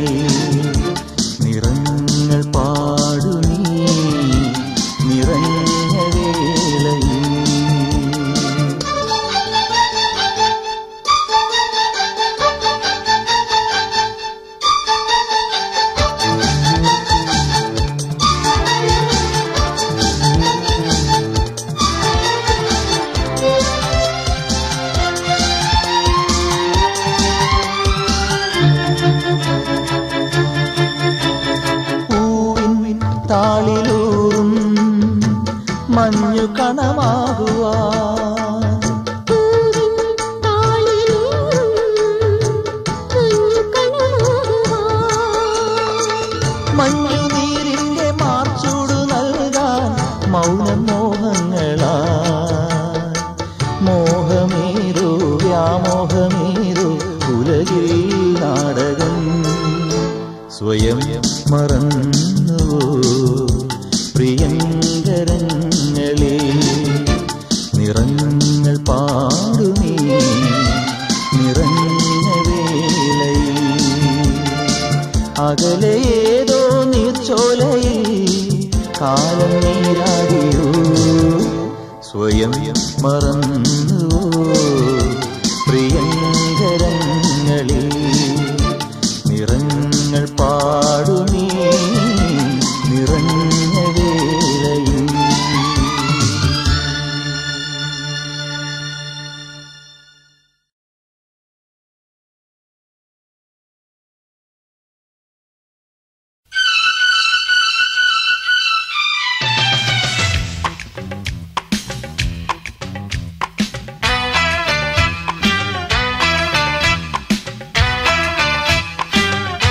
നിറങ്ങൾ പാടുനി നിറഞ്ഞ വേളയിൽ പൂവിൻ താളിലൂറും മഞ്ഞു കണമാകുവാ പൂവിൻ താളിലൂറും മഞ്ഞു കണമാകുവാൻ മഞ്ഞു നീരിന്റെ മാർച്ചൂടു നൽകാൻ മൗനം മോഹങ്ങളാ മോഹമേതോ വ്യാമോഹമേതോ ഉലകിൽ നാടകം സ്വയം മറന്നു പ്രിയങ്കരങ്ങളെ നിറങ്ങൾ പാടുമീ നിറഞ്ഞ വേളയിൽ അകലെ ഏതോ നീർച്ചോലയിൽ കാലം നീരാടിയോ സ്വയം മറന്നു പ്രിയങ്കരങ്ങളിൽ നിറങ്ങൾ പാടുമീ നിറഞ്ഞ വേളയിൽ ും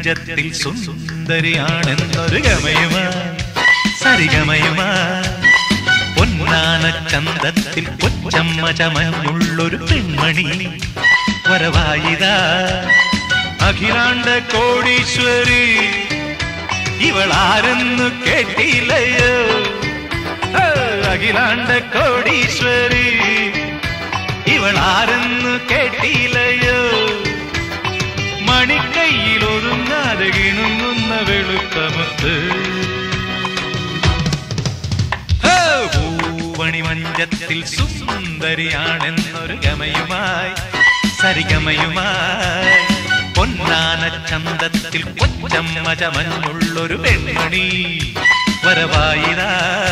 മഞ്ചത്തിൽ സുന്ദരിയാണെന്നൊരു ഗമയുമായി സരിഗമയുമായി പൊന്നാന ചന്തത്തിൽ കൊച്ചമ്മ ചമഞ്ഞുള്ളൊരു പെൺമണി വരവായിതാ അഖിലാണ്ട കോടീശ്വരി ഇവളാരെന്നു കേട്ടില്ലയോ ഹേ, അഖിലാണ്ട കോടീശ്വരി ഇവളാരെന്നു കേട്ടില്ലയോ മണിക്കൈയിൽ ഒതുങ്ങാതെ കിണുങ്ങുന്ന വെളുത്തമുത്ത് ഹേ, പൂവണി മഞ്ചത്തിൽ സുന്ദരിയാണെന്നൊരു ഗമയുമായി സരിഗമയുമായി പൊന്നാന ചന്തത്തിൽ കൊച്ചമ്മ ചമഞ്ഞുള്ളൊരു പെൺമണി വരവായിതാ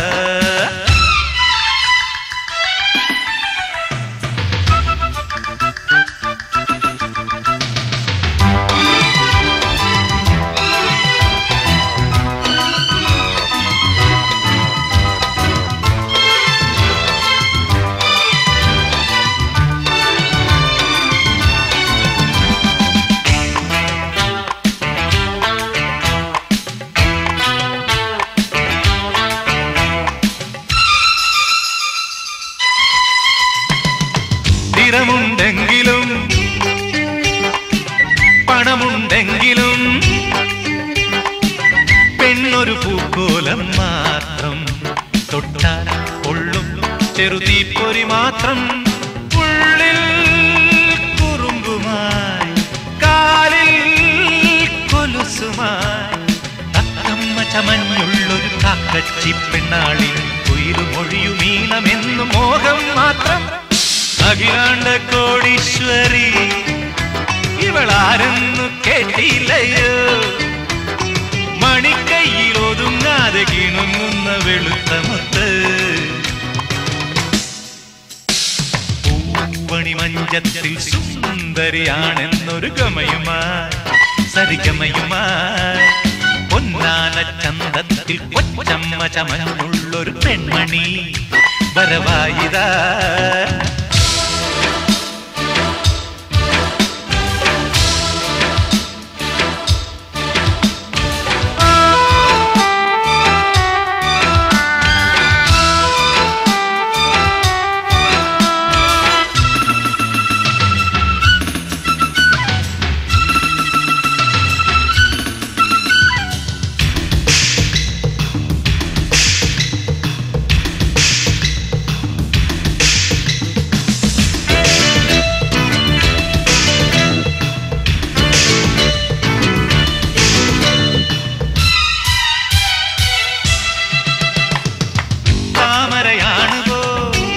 സ്ഥിരമുണ്ടെങ്കിലും പണമുണ്ടെങ്കിലും പെണ്ണൊരു പൂക്കോലം മാത്രം തൊട്ടാൽ കൊള്ളും ചെറുതീപ്പൊരി മാത്രം ഉള്ളിൽ കുറുമ്പുമായി കാലിൽ കൊലുസുമായി തത്തമ്മ ചമഞ്ഞുള്ളൊരു കാക്കച്ചി പെണ്ണാളി കുയിലുമൊഴിയും ഈണമെന്നു മോഹം മാത്രം അഖിലാണ്ട കോടീശ്വരി ഇവളാരെന്നു കേട്ടില്ലയോ മണിക്കൈയിൽ ഒതുങ്ങാതെ കിണുങ്ങുന്ന വെളുത്ത മുത്ത് പൂവണി മഞ്ചത്തിൽ സുന്ദരിയാണെന്നൊരു ഗമയുമായി സരിഗമയുമായി പൊന്നാന ചന്തത്തിൽ കൊച്ചമ്മ ചമഞ്ഞുള്ളൊരു പെൺമണി വരവായിതാ താമരയാണുകോ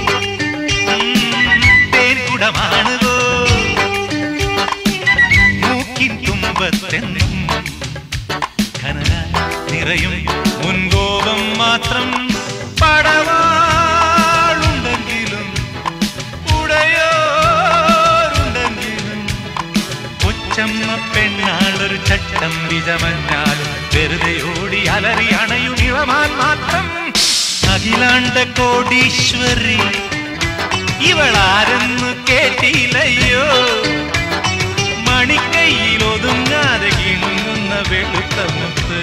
തേൻകുടമാണുകോ മൂക്കിൻ തുമ്പത്തെന്നും ഘനന നിറയും മുൻകോപം മാത്രം പടവാളുണ്ടെങ്കിലും ഉടയോരുണ്ടെങ്കിലും കൊച്ചമ്മ പെണ്ണാളൊരു ചട്ടം വിജമഞ്ഞാലും വെറുതെ ഓടി അലറി അണയും ഇളമാൻ മാത്രം അഖിലാണ്ട കോടീശ്വരി ഇവളാരെന്നു കേട്ടില്ലയോ മണിക്കൈയിൽ ഒതുങ്ങാതെ കിണുങ്ങുന്ന വെളുത്ത മുത്ത്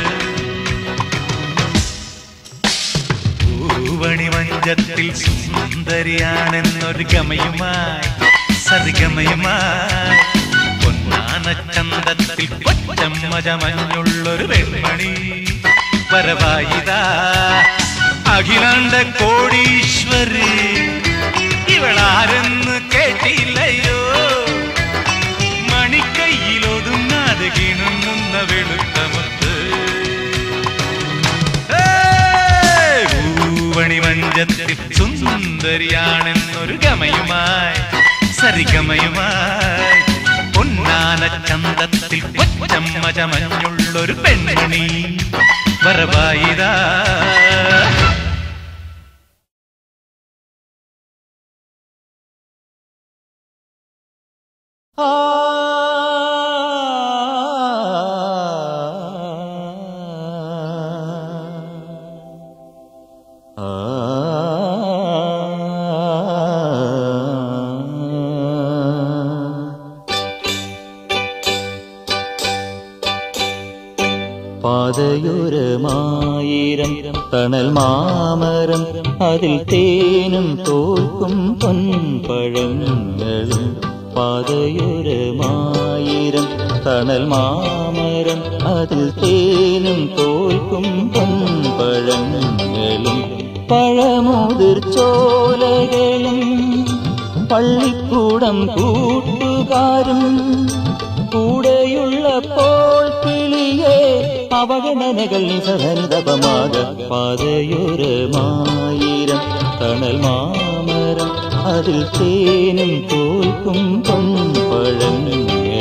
പൂവണി മഞ്ചത്തിൽ സുന്ദരിയാണെന്നൊരു ഗമയുമായി സരിഗമയുമായി പൊന്നാന ചന്തത്തിൽ കൊച്ചമ്മ ചമഞ്ഞുള്ളൊരു വെൺമണി വരവായിതാ അഖിലാണ്ട കോടീശ്വരി ഇവളാരെന്ന് കേട്ടില്ലയോ മണിക്കൈയിൽ ഒതുങ്ങാതെ കിണുങ്ങുന്ന വെളുത്ത മുത്ത് പൂവണി മഞ്ചത്തിൽ സുന്ദരിയാണെന്നൊരു ഗമയുമായി സരിഗമയുമായി പൊന്നാന ചന്തത്തിൽ കൊച്ചമ്മ ചമഞ്ഞുള്ളൊരു പെൺമണി വരവായിതാ പാതയൊരമായിരം തണൽ മാമരം അതിൽ തേനും തോൽക്കും പൊൻപഴങ്ങളും പാതയൊരമായിരം തണൽ മാമരം അതിൽ തേനും തോൽക്കും പൊൻപഴങ്ങളും പഴമുതിർ ചോലകളും പള്ളിക്കൂടം കൂട്ടുകാരും കൂടെയുള്ളപ്പോൾ കിളിയെ അവഗണനകൾ നിസഹനിതപമാക പാതയൊരമായിരം തണൽ മാമരം അതിൽ തേനും തോൽക്കും പൊൻപഴങ്ങളും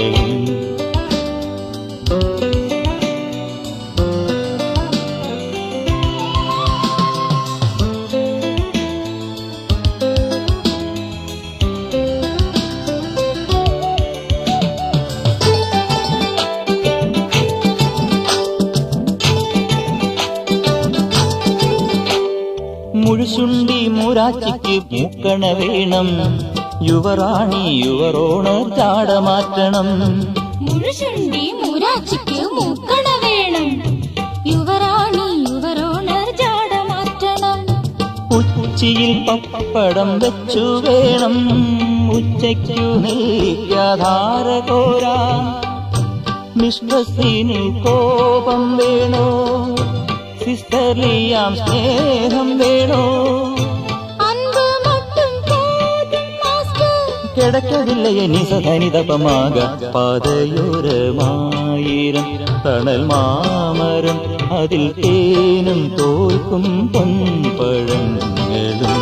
മുഴുശുണ്ടി മുരാച്ചിക്ക് മൂക്കണ വേണം യുവറാണി യുവറോണർ ചാടമാറ്റണം മുഴുശുണ്ടി മുരാച്ചിക്ക് മൂക്കണ വേണം യുവറാണി യുവരോണർ ജാട മാറ്റണം ഉച്ചിയിൽ പപ്പടം വെച്ചു വേണം ഉച്ചയ്ക്കു നെയ്യാധാര കോരാ മിശ്രസിന് കോപം വേണോ സിസ്റ്ററിയാം സ്നേഹം വേണോ അൻപ് മട്ടും പോതും മാസ്റ്റർ കിടക്കതില്ല ഇനി സധനിതപമാക പാതയോരമായിരം തണൽ മാമരം അതിൽ തേനും തോൽക്കും പൊൻപഴങ്ങളും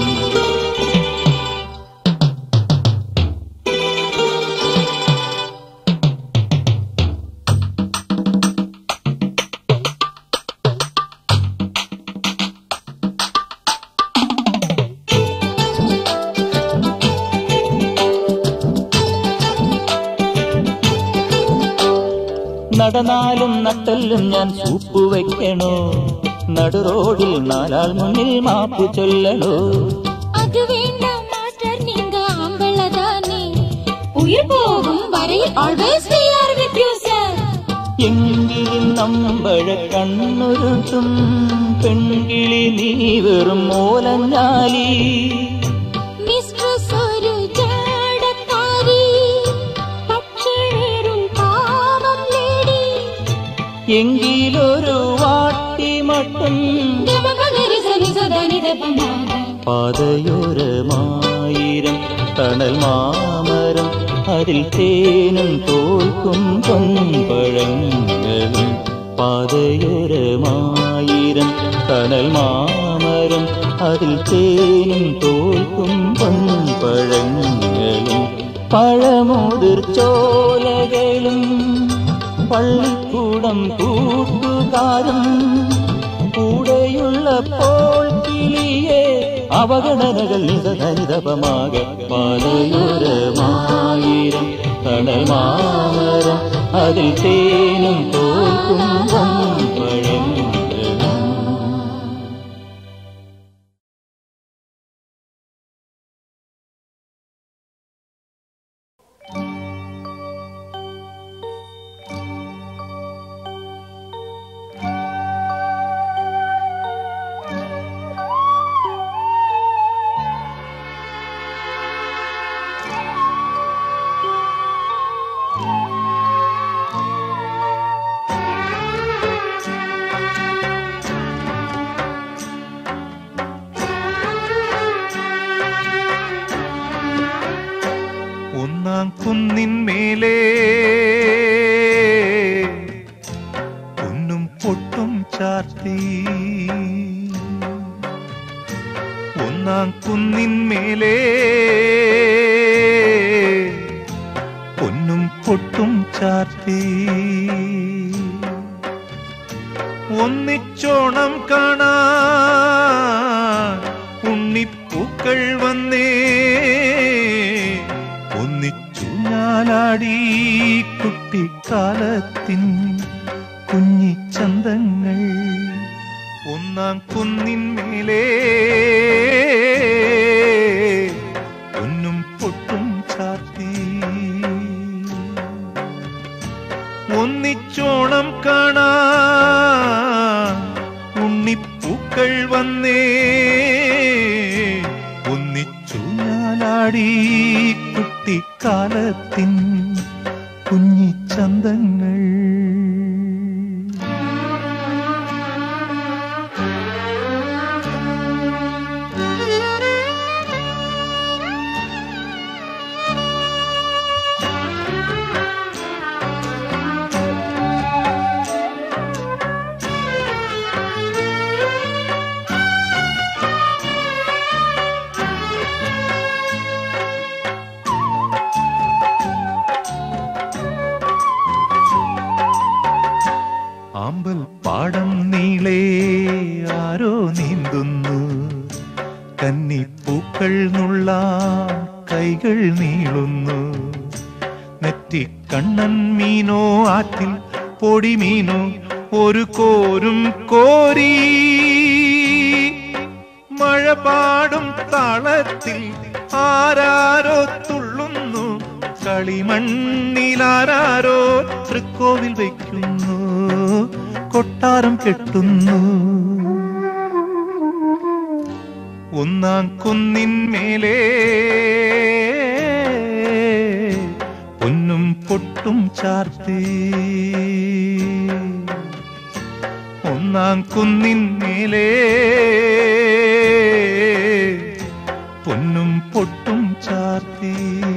നടന്നാലും നട്ടല്ലും ഞാൻ സൂപ്പ് വെക്കണോ നടുറോഡിൽ നാലാൾ മുന്നിൽ മാപ്പ് ചൊല്ലണോ அது வேண்டாம் மாஸ்டர் நீங்க ஆம்பளதானே உயிர் போகும் வரையில் always we are with you sir എങ്കിലും നമ്പഴ കണ്ണുരുട്ടും പെൺകിളി നീ വെറും മോലഞ്ഞാലി മിസ്ട്രസ് ഒരു ജാടക്കാരി പക്ഷേ വേറും പാവം ലേഡി എങ്കിലൊരു വാട്ടിമട്ടും ഗമപഗരി സനി സദനി ദപമാഗ പാതയോരമായിരം തണൽ മാമരം അതിൽ തേനും തോൽക്കും പൊൻപഴങ്ങളും പാതയോരമായിരം തണൽ മാമരം അതിൽ തേനും തോൽക്കും പൊൻപഴങ്ങളും പഴമുതിർ ചോലകളും പള്ളിക്കൂടം കൂട്ടുകാരും കൂടെയുള്ളപ്പോൾ കിളിയെ അവഗണനകൾ നിസഹരിതപമാക പാലയോരമായിരം തണൽ മാമരം അതിൽ തേനും തോൽക്കും പഴങ്ങളും ഒന്നാം കുന്നിന്മേലേ പൊന്നും പൊട്ടും ചാർത്തി ഒന്നാം കുന്നിന്മേലേ പൊന്നും പൊട്ടും ചാർത്തി ഒന്നിച്ചോണം കാണാൻ ഉണ്ണിപ്പൂക്കൾ വന്നേ ഒന്നിച്ചു ഞാലാടി കുട്ടിക്കാലത്തിൻ കുഞ്ഞിച്ചന്തങ്ങൾ ഒന്നാം കുന്നിന്മേലേ പൊന്നും പൊട്ടും ചാർത്തി ഒന്നിച്ചോണം കാണാൻ പൂക്കൾ വന്നേ ഒന്നിച്ചു ഞാലാടി കുട്ടിക്കാലത്തിൻ കുഞ്ഞിച്ചന്തങ്ങൾ ആമ്പൽ പാടം നീളേ ആരോ നീന്തുന്നു കന്നിപ്പൂക്കൾ നുള്ളാൻ കൈകൾ നീളുന്നു നെറ്റി കണ്ണൻ മീനോ ആറ്റിൽ പൊടിമീനോ ഒരു കോരും കോരി മഴ പാടും താളത്തിൽ ആരാരോ തുള്ളുന്നു കളിമണ്ണിലാരാരോ തൃക്കോവിൽ വയ്ക്കുന്നു കൊട്ടാരം കെട്ടുന്നു ഒന്നാം കുന്നിന്മേലേ പൊന്നും പൊട്ടും ചാർത്തി ഒന്നാം കുന്നിന്മേലേ പൊന്നും പൊട്ടും ചാർത്തി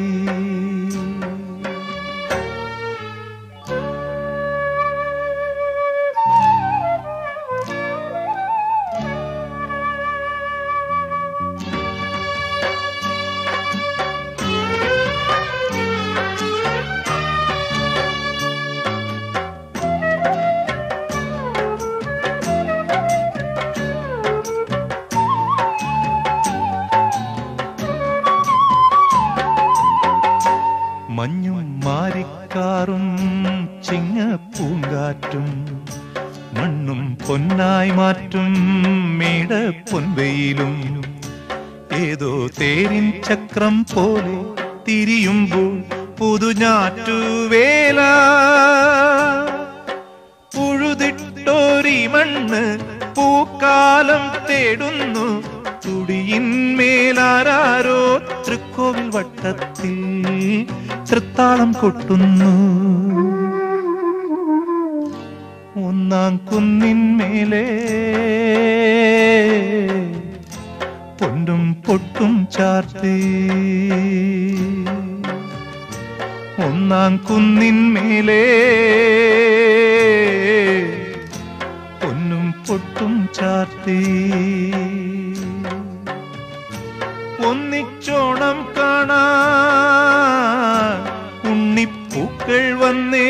മഞ്ഞും മാരിക്കാറും ചിങ്ങ പൂങ്കാറ്റും മണ്ണും പൊന്നായി മാറ്റും മേട പൊൻവെയിലും ഏതോ തേരിൻ ചക്രം പോലെ തിരിയുമ്പോൾ പുതുഞാറ്റുവേല പുഴുതിട്ടോരി മണ്ണ് പൂക്കാലം തേടുന്നു തുടിയിന്മേലാരോ തൃക്കോവിൽ വട്ടത്തിൽ തൃത്താളം കൊട്ടുന്നു ഒന്നാം കുന്നിന്മേലേ പൊന്നും പൊട്ടും ചാർത്തി ഒന്നാം കുന്നിന്മേലേ പൊന്നും പൊട്ടും ചാർത്തി ഒന്നിച്ചോണം കാണാൻ ഉണ്ണിപ്പൂക്കൾ വന്നേ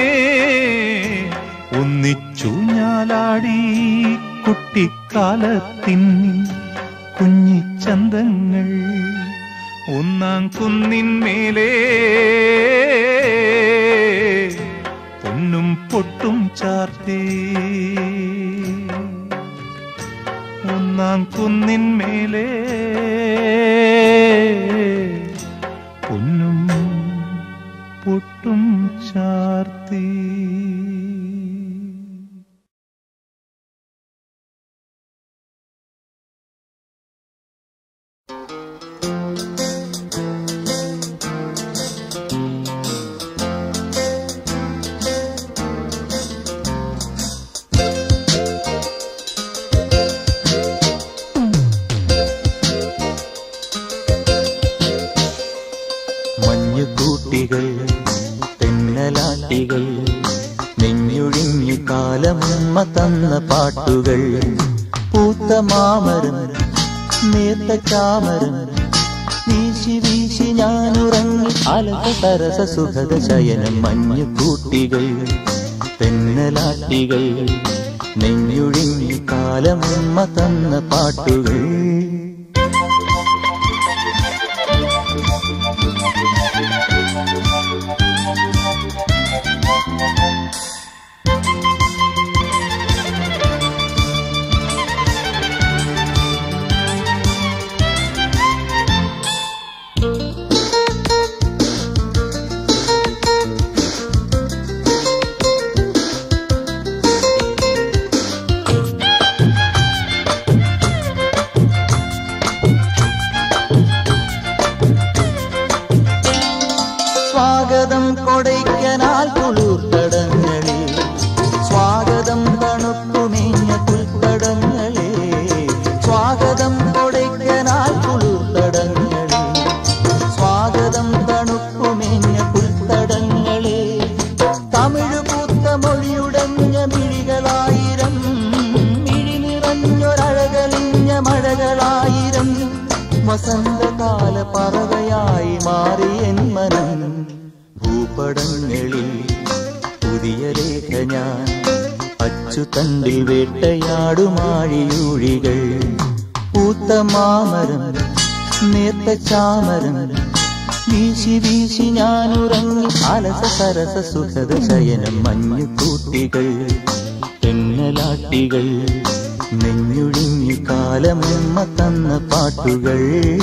ഒന്നിച്ചു ഞാലാടി കുട്ടിക്കാലത്തിൻ കുഞ്ഞിച്ചന്തങ്ങൾ ഒന്നാം കുന്നിന്മേലേ പൊന്നും പൊട്ടും ചാർത്തി ഒന്നാം കുന്നിന്മേലേ പൊന്നും പൊട്ടും ചാർത്തി മഞ്ഞുകൂട്ടികൾ തെന്നലാട്ടികൾ നെഞ്ഞുഴിഞ്ഞു കാലമ്മ തന്ന പാട്ടുകൾ പൂത്ത മാമരം നേർത്ത ചാമരം വീശി വീശി ഞാനുറങ്ങി അലക സരസ സുഖത ശയനം മഞ്ഞുകൂട്ടികൾ തെന്നലാട്ടികൾ നെഞ്ഞുഴിഞ്ഞു കാലമ്മ തന്ന പാട്ടുകൾ തണുപ്പുമേഞ്ഞ പുൽത്തടങ്ങളെ സ്വാഗതം കൊടൈക്കനാൽ കുളിർത്തടങ്ങളെ സ്വാഗതം തണുപ്പുമേഞ്ഞ പുൽത്തടങ്ങളെ തമിഴ് പൂത്ത മൊഴിയുടഞ്ഞ മിഴികളായിരം മിഴി നിറഞ്ഞൊരഴകലിഞ്ഞ മഴകളായിരം വസന്തകാല പറവയായി മാറി എൻ മനം ഭൂപടങ്ങളിൽ പുതിയ രേഖ ഞാൻ അച്ചുതണ്ടിൽ വേട്ടയാടുമാഴിയൂഴികൾ പൂത്ത മാമരം നേർത്ത ചാമരം വീശി വീശി ഞാൻ ഉറങ്ങി അലസ സരസ സുഖത ശയനം മഞ്ഞു കൂട്ടികൾ തെന്നലാട്ടികൾ നെഞ്ഞുഴിഞ്ഞു കാലമമ്മ തന്ന പാട്ടുകൾ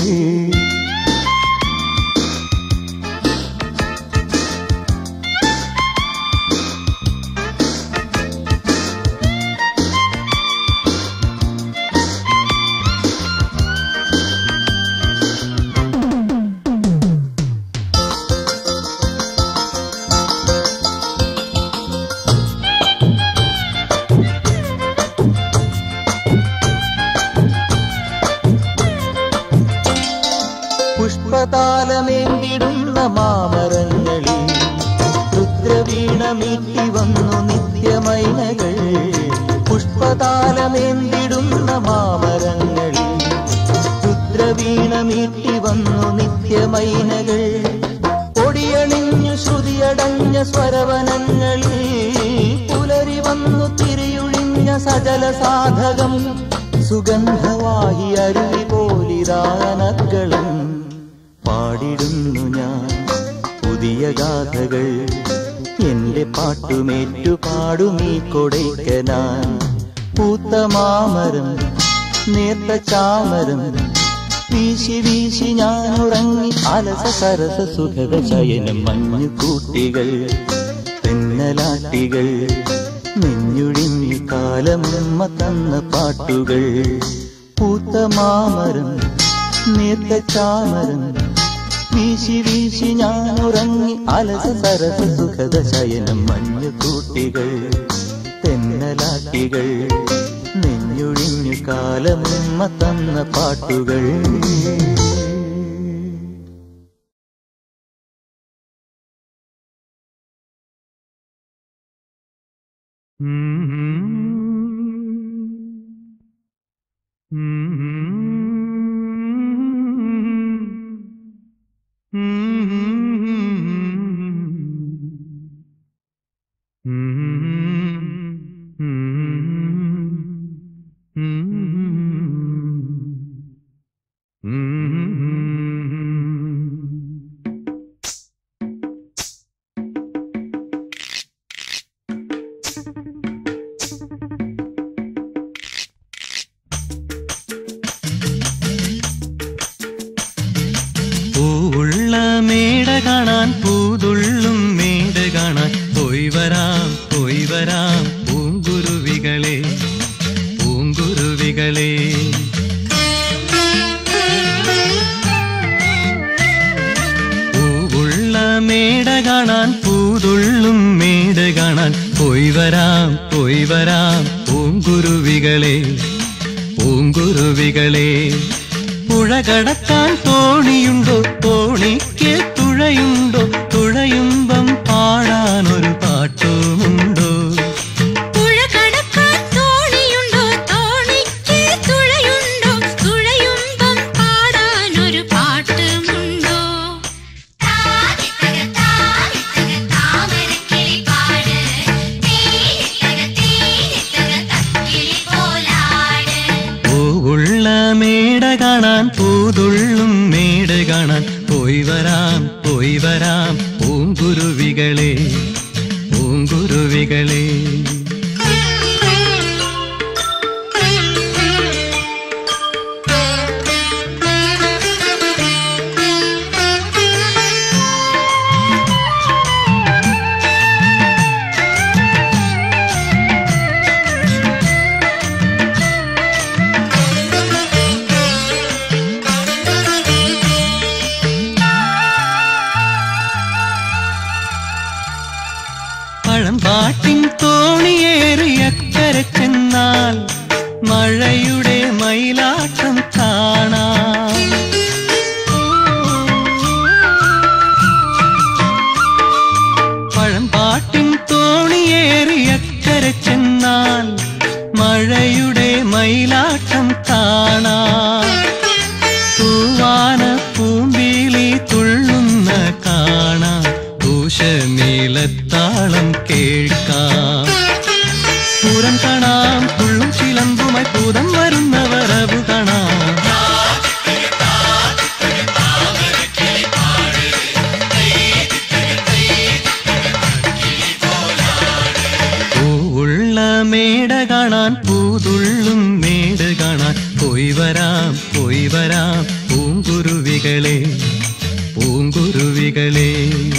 പുഷ്പതാലമേന്തിടുന്ന മാമരങ്ങളിൽ രുദ്രവീണമീട്ടി വന്നു നിത്യമൈനകൾ പുഷ്പതാലമേന്തിടുന്ന മാമരങ്ങളിൽ രുദ്രവീണമീട്ടി വന്നു നിത്യമൈനകൾ പൊടിയണിഞ്ഞു ശ്രുതിയടഞ്ഞ സ്വരവനങ്ങളിൽ പുലരി വന്നു തിരിയുഴിഞ്ഞ സജല സാധകം സുഗന്ധവാഹി അരുവി പോലിരാനകളും പാടിടുന്നു ഞാൻ പുതിയ ഗാഥകൾ എന്റെ പാട്ടുമേറ്റു പാടുമീ കൊടൈക്കനാൻ പൂത്ത മാമരം നേർത്ത ചാമരം വീശി വീശി ഞാൻ ഉറങ്ങി അലസ സരസ സുഖത ശയനം മഞ്ഞു കൂട്ടികൾ തെന്നലാട്ടികൾ നെഞ്ഞുഴിഞ്ഞു കാലമമ്മ തന്ന പാട്ടുകൾ പൂത്ത മാമരം നേർത്ത ചാമരം വീശി വീശി ഞാൻ ഉറങ്ങി അലസ സരസ സുഖത ശയനം മഞ്ഞു കൂട്ടികൾ തെന്നലാട്ടികൾ നെഞ്ഞുഴിഞ്ഞു കാലമമ്മ തന്ന പാട്ടുകൾ പൂവുള്ള മേട കാണാൻ പൂതുള്ളും മേട കാണാൻ പോയി വരാം പോയി വരാം പൂങ്കുരുവികളെ പൂങ്കുരുവികളെ പൂവുള്ള മേട കാണാൻ പൂതുള്ളും മേട കാണാൻ പോയി വരാം പോയി വരാം പൂങ്കുരുവികളെ പൂങ്കുരുവികളെ പുഴ കടക്കാൻ തോണിയുണ്ടോ തോണിക്ക് തുഴയുണ്ടോ തുഴയുമ്പം പാടാനൊരു പാട്ടുമുണ്ടോ പുഴ കടക്കാൻ തോണിയുണ്ടോ തോണിക്ക് തുഴയുണ്ടോ തുഴയുമ്പം പാടാനൊരു പാട്ടുമുണ്ടോ പൂവുള്ള മേട കാണാൻ പൂതുള്ളും മേട കാണാൻ പോയി വരാം പോയി വരാം പൂങ്കുരുവികളെ പൂങ്കുരുവികളെ പഴം പാട്ടിൻ ചെന്നാൽ മഴയുടെ മയിലാട്ടം കാണാം പഴംപാട്ടിൻ തോണിയേറിയക്കരെ ചെന്നാൽ മഴയുടെ മയിലാട്ടം കാണാം തൂവാന പൂമ്പിലി തുള്ളുന്ന കാണാം ദൂഷനീലത്താളം കേൾക്കാം പൂരം കാണാം തുള്ളും ചിലമ്പുമായി പൂതം വരുന്നവർ അബു കാണാം പൂവുള്ള മേട കാണാൻ പൂതുള്ളും മേട് കാണാൻ പോയി വരാം പോയി വരാം പൂങ്കുരുവികളെ പൂങ്കുരുവികളെ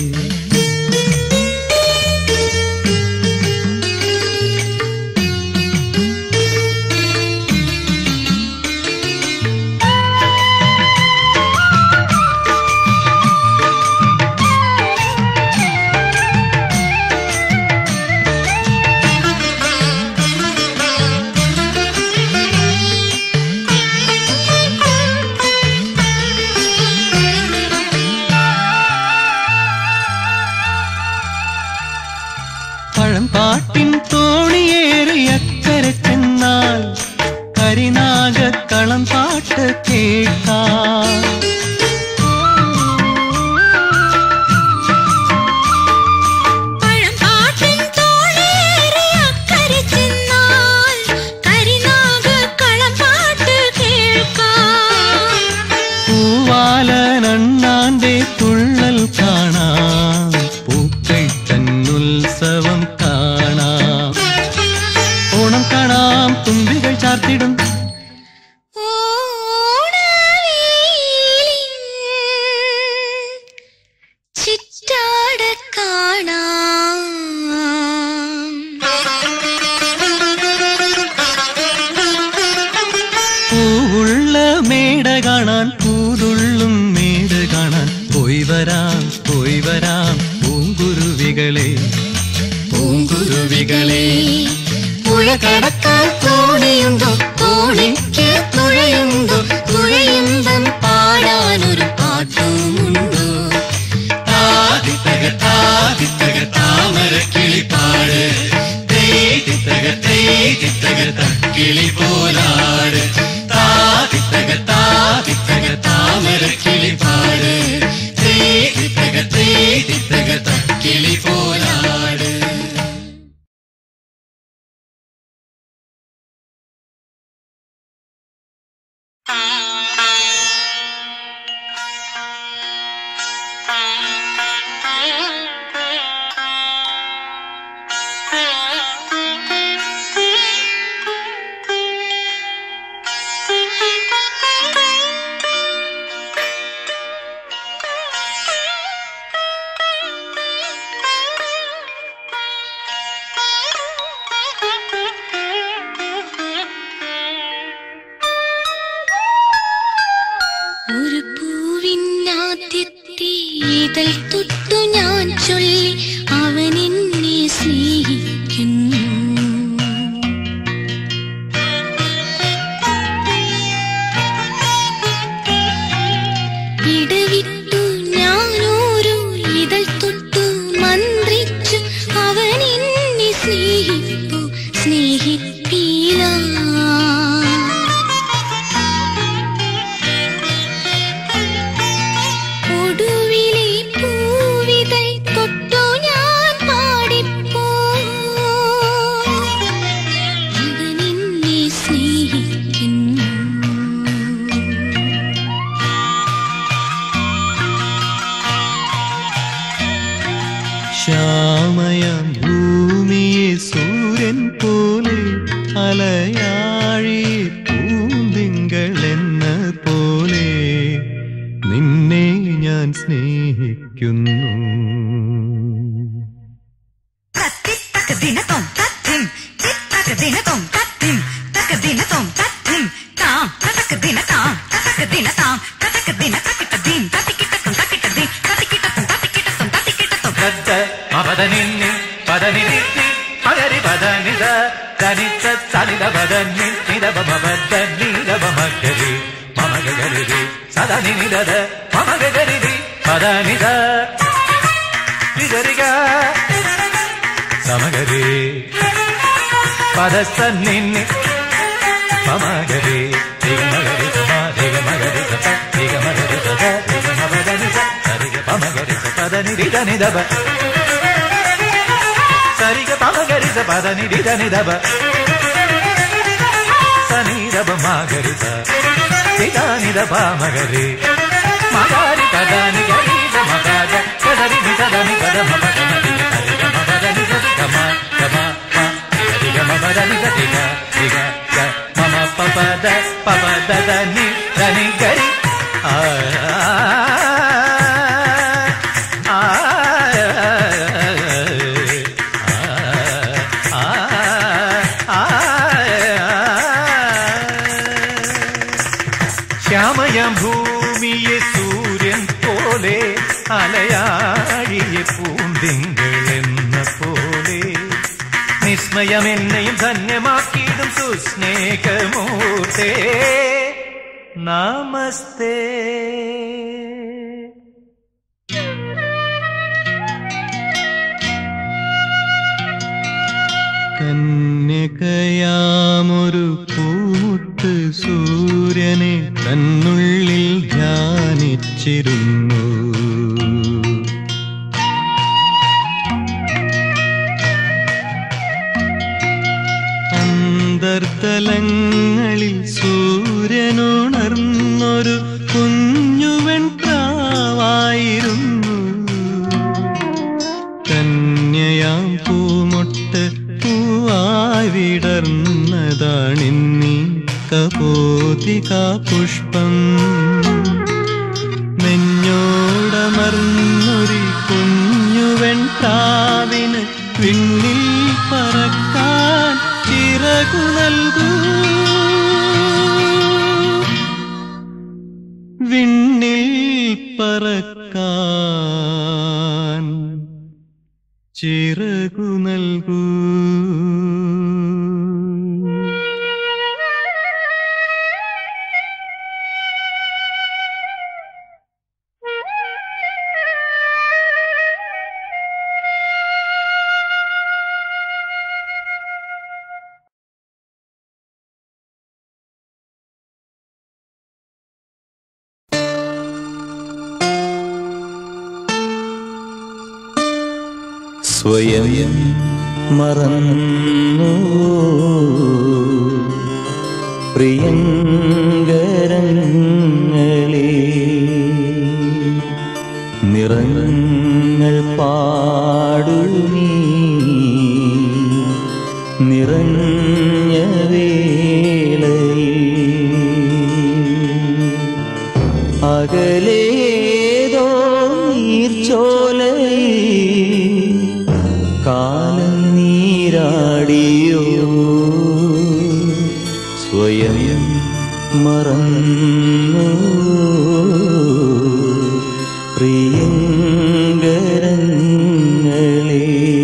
പഴംപാട്ടിൻ തോണിയേറിയക്കരെ ചെന്നാൽ കരിനാഗക്കളം പാട്ട് കേൾക്കാം പഴംപാട്ടിൻ തോളേറി അക്കരെ ചെന്നാൽ കരിനാഗക്കളം പാട്ട് കേൾക്കാം പൂവാലനണ്ണാന്റെ തുള്ളൽ കാണാം പൂക്കൾ തന്നുത്സവം കാണാം ഓണം കാണാം തുമ്പികൾ ചാർത്തിടും ചിറ്റാട കാണാം പൂവുള്ള മേട കാണാൻ പൂതുള്ളും മേട് കാണാൻ പോയി വരാം പോയി വരാം പൂങ്കുരുവികളെ പൂങ്കുരുവികളെ പുഴ കടക്കാൻ തോണിയുണ്ടോ തോണിക്ക് തുഴയുണ്ടോ തുഴയുമ്പം പാടാനൊരു പാട്ടുമുണ്ടോ കിളി പോലാട് താതിത്തക താതിത്തക താമര കിളി പാട് തേതിത്തക തേതിത്തക കിളി പോലാട് ഒരു പൂവിനാദ്യത്തെ ഇതൾ തൊട്ടു ഞാൻ ചൊല്ലി അവൻ എന്നെ സ്നേഹിക്കുന്നു ഇടവിട്ടു ഞാനോരോ ഇതൾ തൊട്ടു മന്ത്രിച്ചു അവൻ എന്നെ സ്നേഹിപ്പു സ്നേഹിപ്പീല ഒടുവിലെ പൂവിതൾ തൊട്ടു ഞാൻ പാടിപ്പോ അവൻ എന്നെ സ്നേഹിക്കുന്നു ശ്യാമയം ഭൂമിയെ സൂര്യൻ പോലെ അലയാഴി പൂന്തിങ്കൾ എന്ന പോലെ നിന്നെ ഞാൻ സ്നേഹിക്കുന്നു പദനിന്നി പദനിന്നി പദരി പദ പദ നിത തനിത്ത സനിത പദ നിത പദ നീത മമഗരി മമഗരി സദ നിനിത മമഗരി പദ നിത വിഗരിക സമഗരി പദസ്ഥ നിന്നി മമഗരി ദിഗമഗരി സമ ദിഗമഗരി സപ ദിഗമഗരി സദ ദിഗമഗരി സരിഗ പമഗരി സപദ നിരിത നിദബ സരിഗ പമഗരി സപദ നിരിത നിദബ സനിദബ മഗരി സ ദിഗ നിദ പമഗരി മഗരി പദ നിഗരി സമ പദ കദരി നിദ നി പദ മപ ഗമ ദിഗ സരിഗ മപദ നിദ ഗമ ഗമ പ ദിഗ മപദ നിദ ദിഗ ദിഗ ഗ മമ പപദ പപദ നി ധനി ഗരി ആ ആ ശ്യാമയം ഭൂമിയെ സൂര്യൻ പോലെ അലയാഴിയെ പൂന്തിങ്കൾ എന്ന പോലെ നിസ്മയം എന്നെയും ധന്യമാക്കിയിടും സുസ്നേഹമൂർത്തേ നമസ്തേ കന്യകയാമൊരു പൂമുട്ട് സൂര്യനെ തന്നുള്ളിൽ ധ്യാനിച്ചിരുന്നു അന്തർതലങ്ങളിൽ സൂര്യനുണർന്നൊരു കുഞ്ഞുവെൺ പ്രാവായിരുന്നു കന്യയാം പൂമൊട്ട് പൂവായി വിടർന്നതാണിന്നീ കപോതികാ പുഷ്പം നെഞ്ഞോടമർന്നൊരു കുഞ്ഞുവെൺ പ്രാവിന് വിണ്ണിൽ പറക്കാൻ ചിറകു നൽകൂ വിണ്ണിൽ പറക്കാൻ ചിറകു നൽകൂ സ്വയം മറന്നു പ്രിയങ്കരങ്ങളെ നിറങ്ങൾ പാടുമീ നിറഞ്ഞ വേളയിൽ അകലേതോ നീർച്ചോലയിൽ കാലം നീരാടിയോ സ്വയം മറന്നു പ്രിയങ്കരങ്ങളെ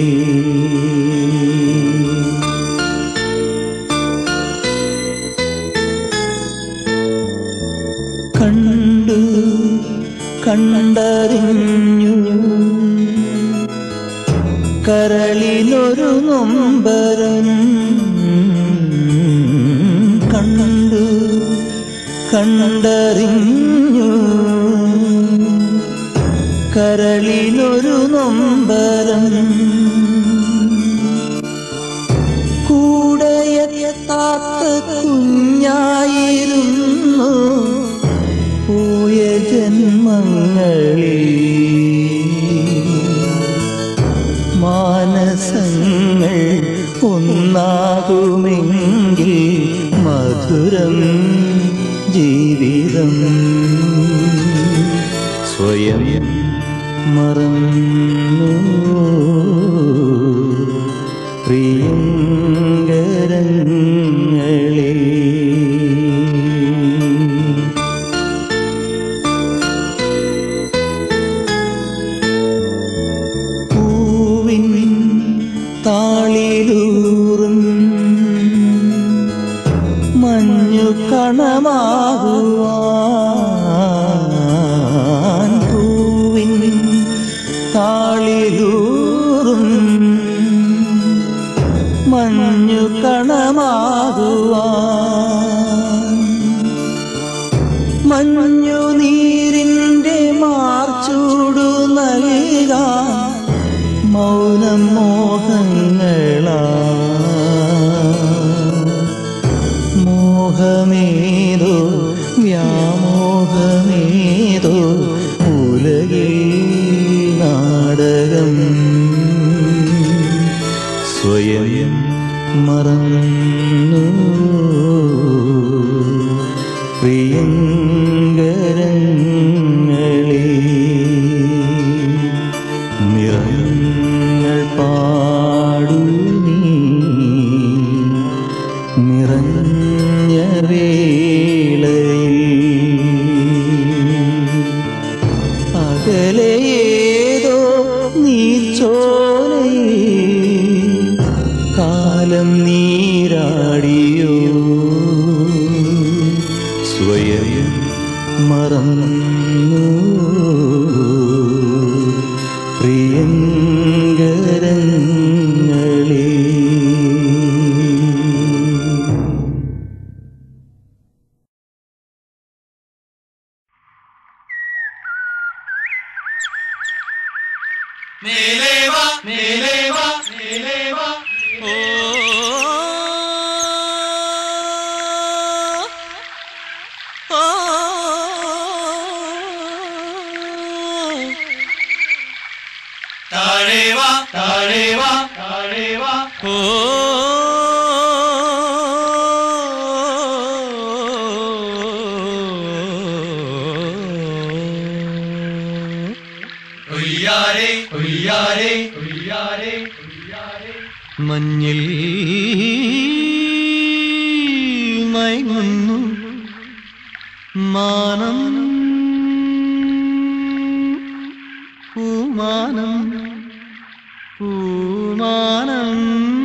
കണ്ടു കണ്ടറിഞ്ഞു കരളിലൊരു നൊമ്പരം കണ്ടു കണ്ടറിഞ്ഞു കരളിലൊരു നൊമ്പരം കൂടെയെത്താത്ത കുഞ്ഞായിരുന്നു പോയ ജന്മങ്ങളിൽ മാനസങ്ങൾ ഒന്നാകുമെങ്കിൽ മധുരം ജീവിതം സ്വയം മറന്നു പ്രിയങ്കരങ്ങളെ പൂവിൻ താളിലൂടെ മഞ്ഞു കണമാകുവാൻ പൂവിൻ താളിലൂറും മഞ്ഞു കണമാകുവാൻ മഞ്ഞു നീരിൻ്റെ മാർച്ചൂടു നൽകാൻ മൗനം മോഹങ്ങളാ മോഹമേതോ വ്യാമോഹമേതോ ഉലകിൽ നാടകം സ്വയം മറന്നു പ്രിയങ്കരങ്ങളെ നിറങ്ങൾ പാടു നീ നിറഞ്ഞ വേളയിൽ അകലെയേതോ നീച്ചോലയിൽ കാലം നീരാടിയോ സ്വയം മറന്നു പ്രിയങ്കരങ്ങളെ മേലേവാ മേലേവാ മേലേവാ ഓ ഓ താഴേവാ താഴേവാ താഴേവാ ഓ ഒയ്യാരേ ഒയ്യാരേ ഒയ്യാരേ മഞ്ഞിൽ മയങ്ങുന്നു മാനം പൂമാനം പൂമാനം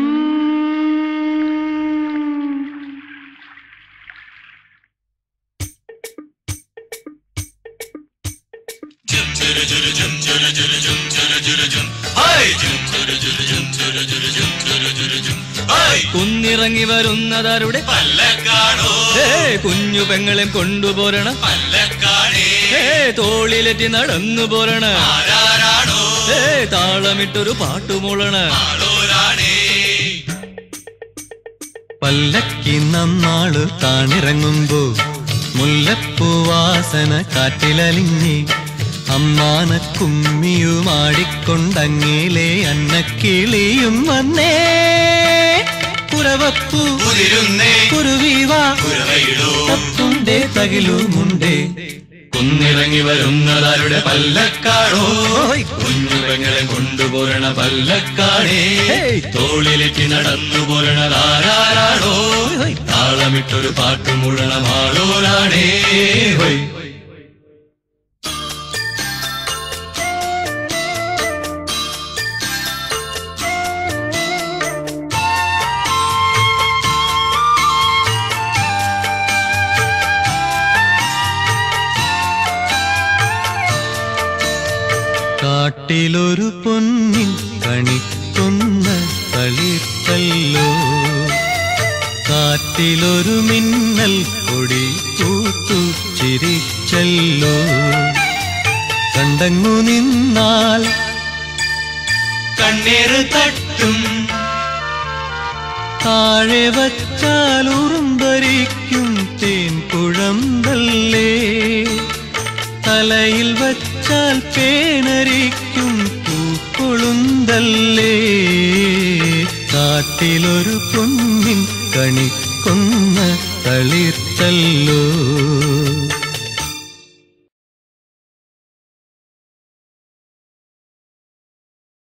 കുന്നിറങ്ങി വരുന്നതാരുടെ പല്ലക്കാടോ ഏ കുഞ്ഞു പെങ്ങളെ കൊണ്ടുപോരണ പല്ലക്കാടേ ഏ തോളിലെറ്റി നടന്നു പോരണ ആരാരാണോ ഏ താളമിട്ടൊരു പാട്ടുമൂളണ ആളോരാണേ പല്ലക്കി നന്നാള് താണിറങ്ങുമ്പോ മുല്ലപ്പൂവാസന കാറ്റിലലിഞ്ഞ് അമ്മാന കുമ്മിയുമാടിക്കൊണ്ടങ്ങയിലെ അന്നക്കിളിയും വന്നേ കുരവപ്പൂ കുതിരുന്നേ കുരുവിവാ കുരവയിടോ തത്തുണ്ടേ തകിലുമുണ്ടേ കുന്നിറങ്ങി വരുന്നതാരുടെ പല്ലക്കാടോ കുഞ്ഞു പെങ്ങളെ കൊണ്ടുപോരണ പല്ലക്കാടേ തോളിലെത്തി നടന്നു പോരണതാരാണോ താളമിട്ടൊരു പാട്ടു മുഴണമാളോരാണേ ഹോയ് കാട്ടിലൊരു പൊന്നിൻ കണിക്കൊന്ന തളിർത്തല്ലോ കാറ്റിലൊരു മിന്നൽ കൊടി കൂത്തു ചിരിച്ചല്ലോ കണ്ടങ്ങു നിന്നാൽ കണ്ണീര് തട്ടും താഴെ വച്ചാൽ ഉറുമ്പരിക്കും തേൻ കുഴമ്പല്ലേ തലയിൽ വച്ചാൽ പേനരിക്കും പൂക്കൊളുന്തല്ലേ കാട്ടിലൊരു പൊന്നിൻ കണിക്കൊന്ന തളിർത്തല്ലോ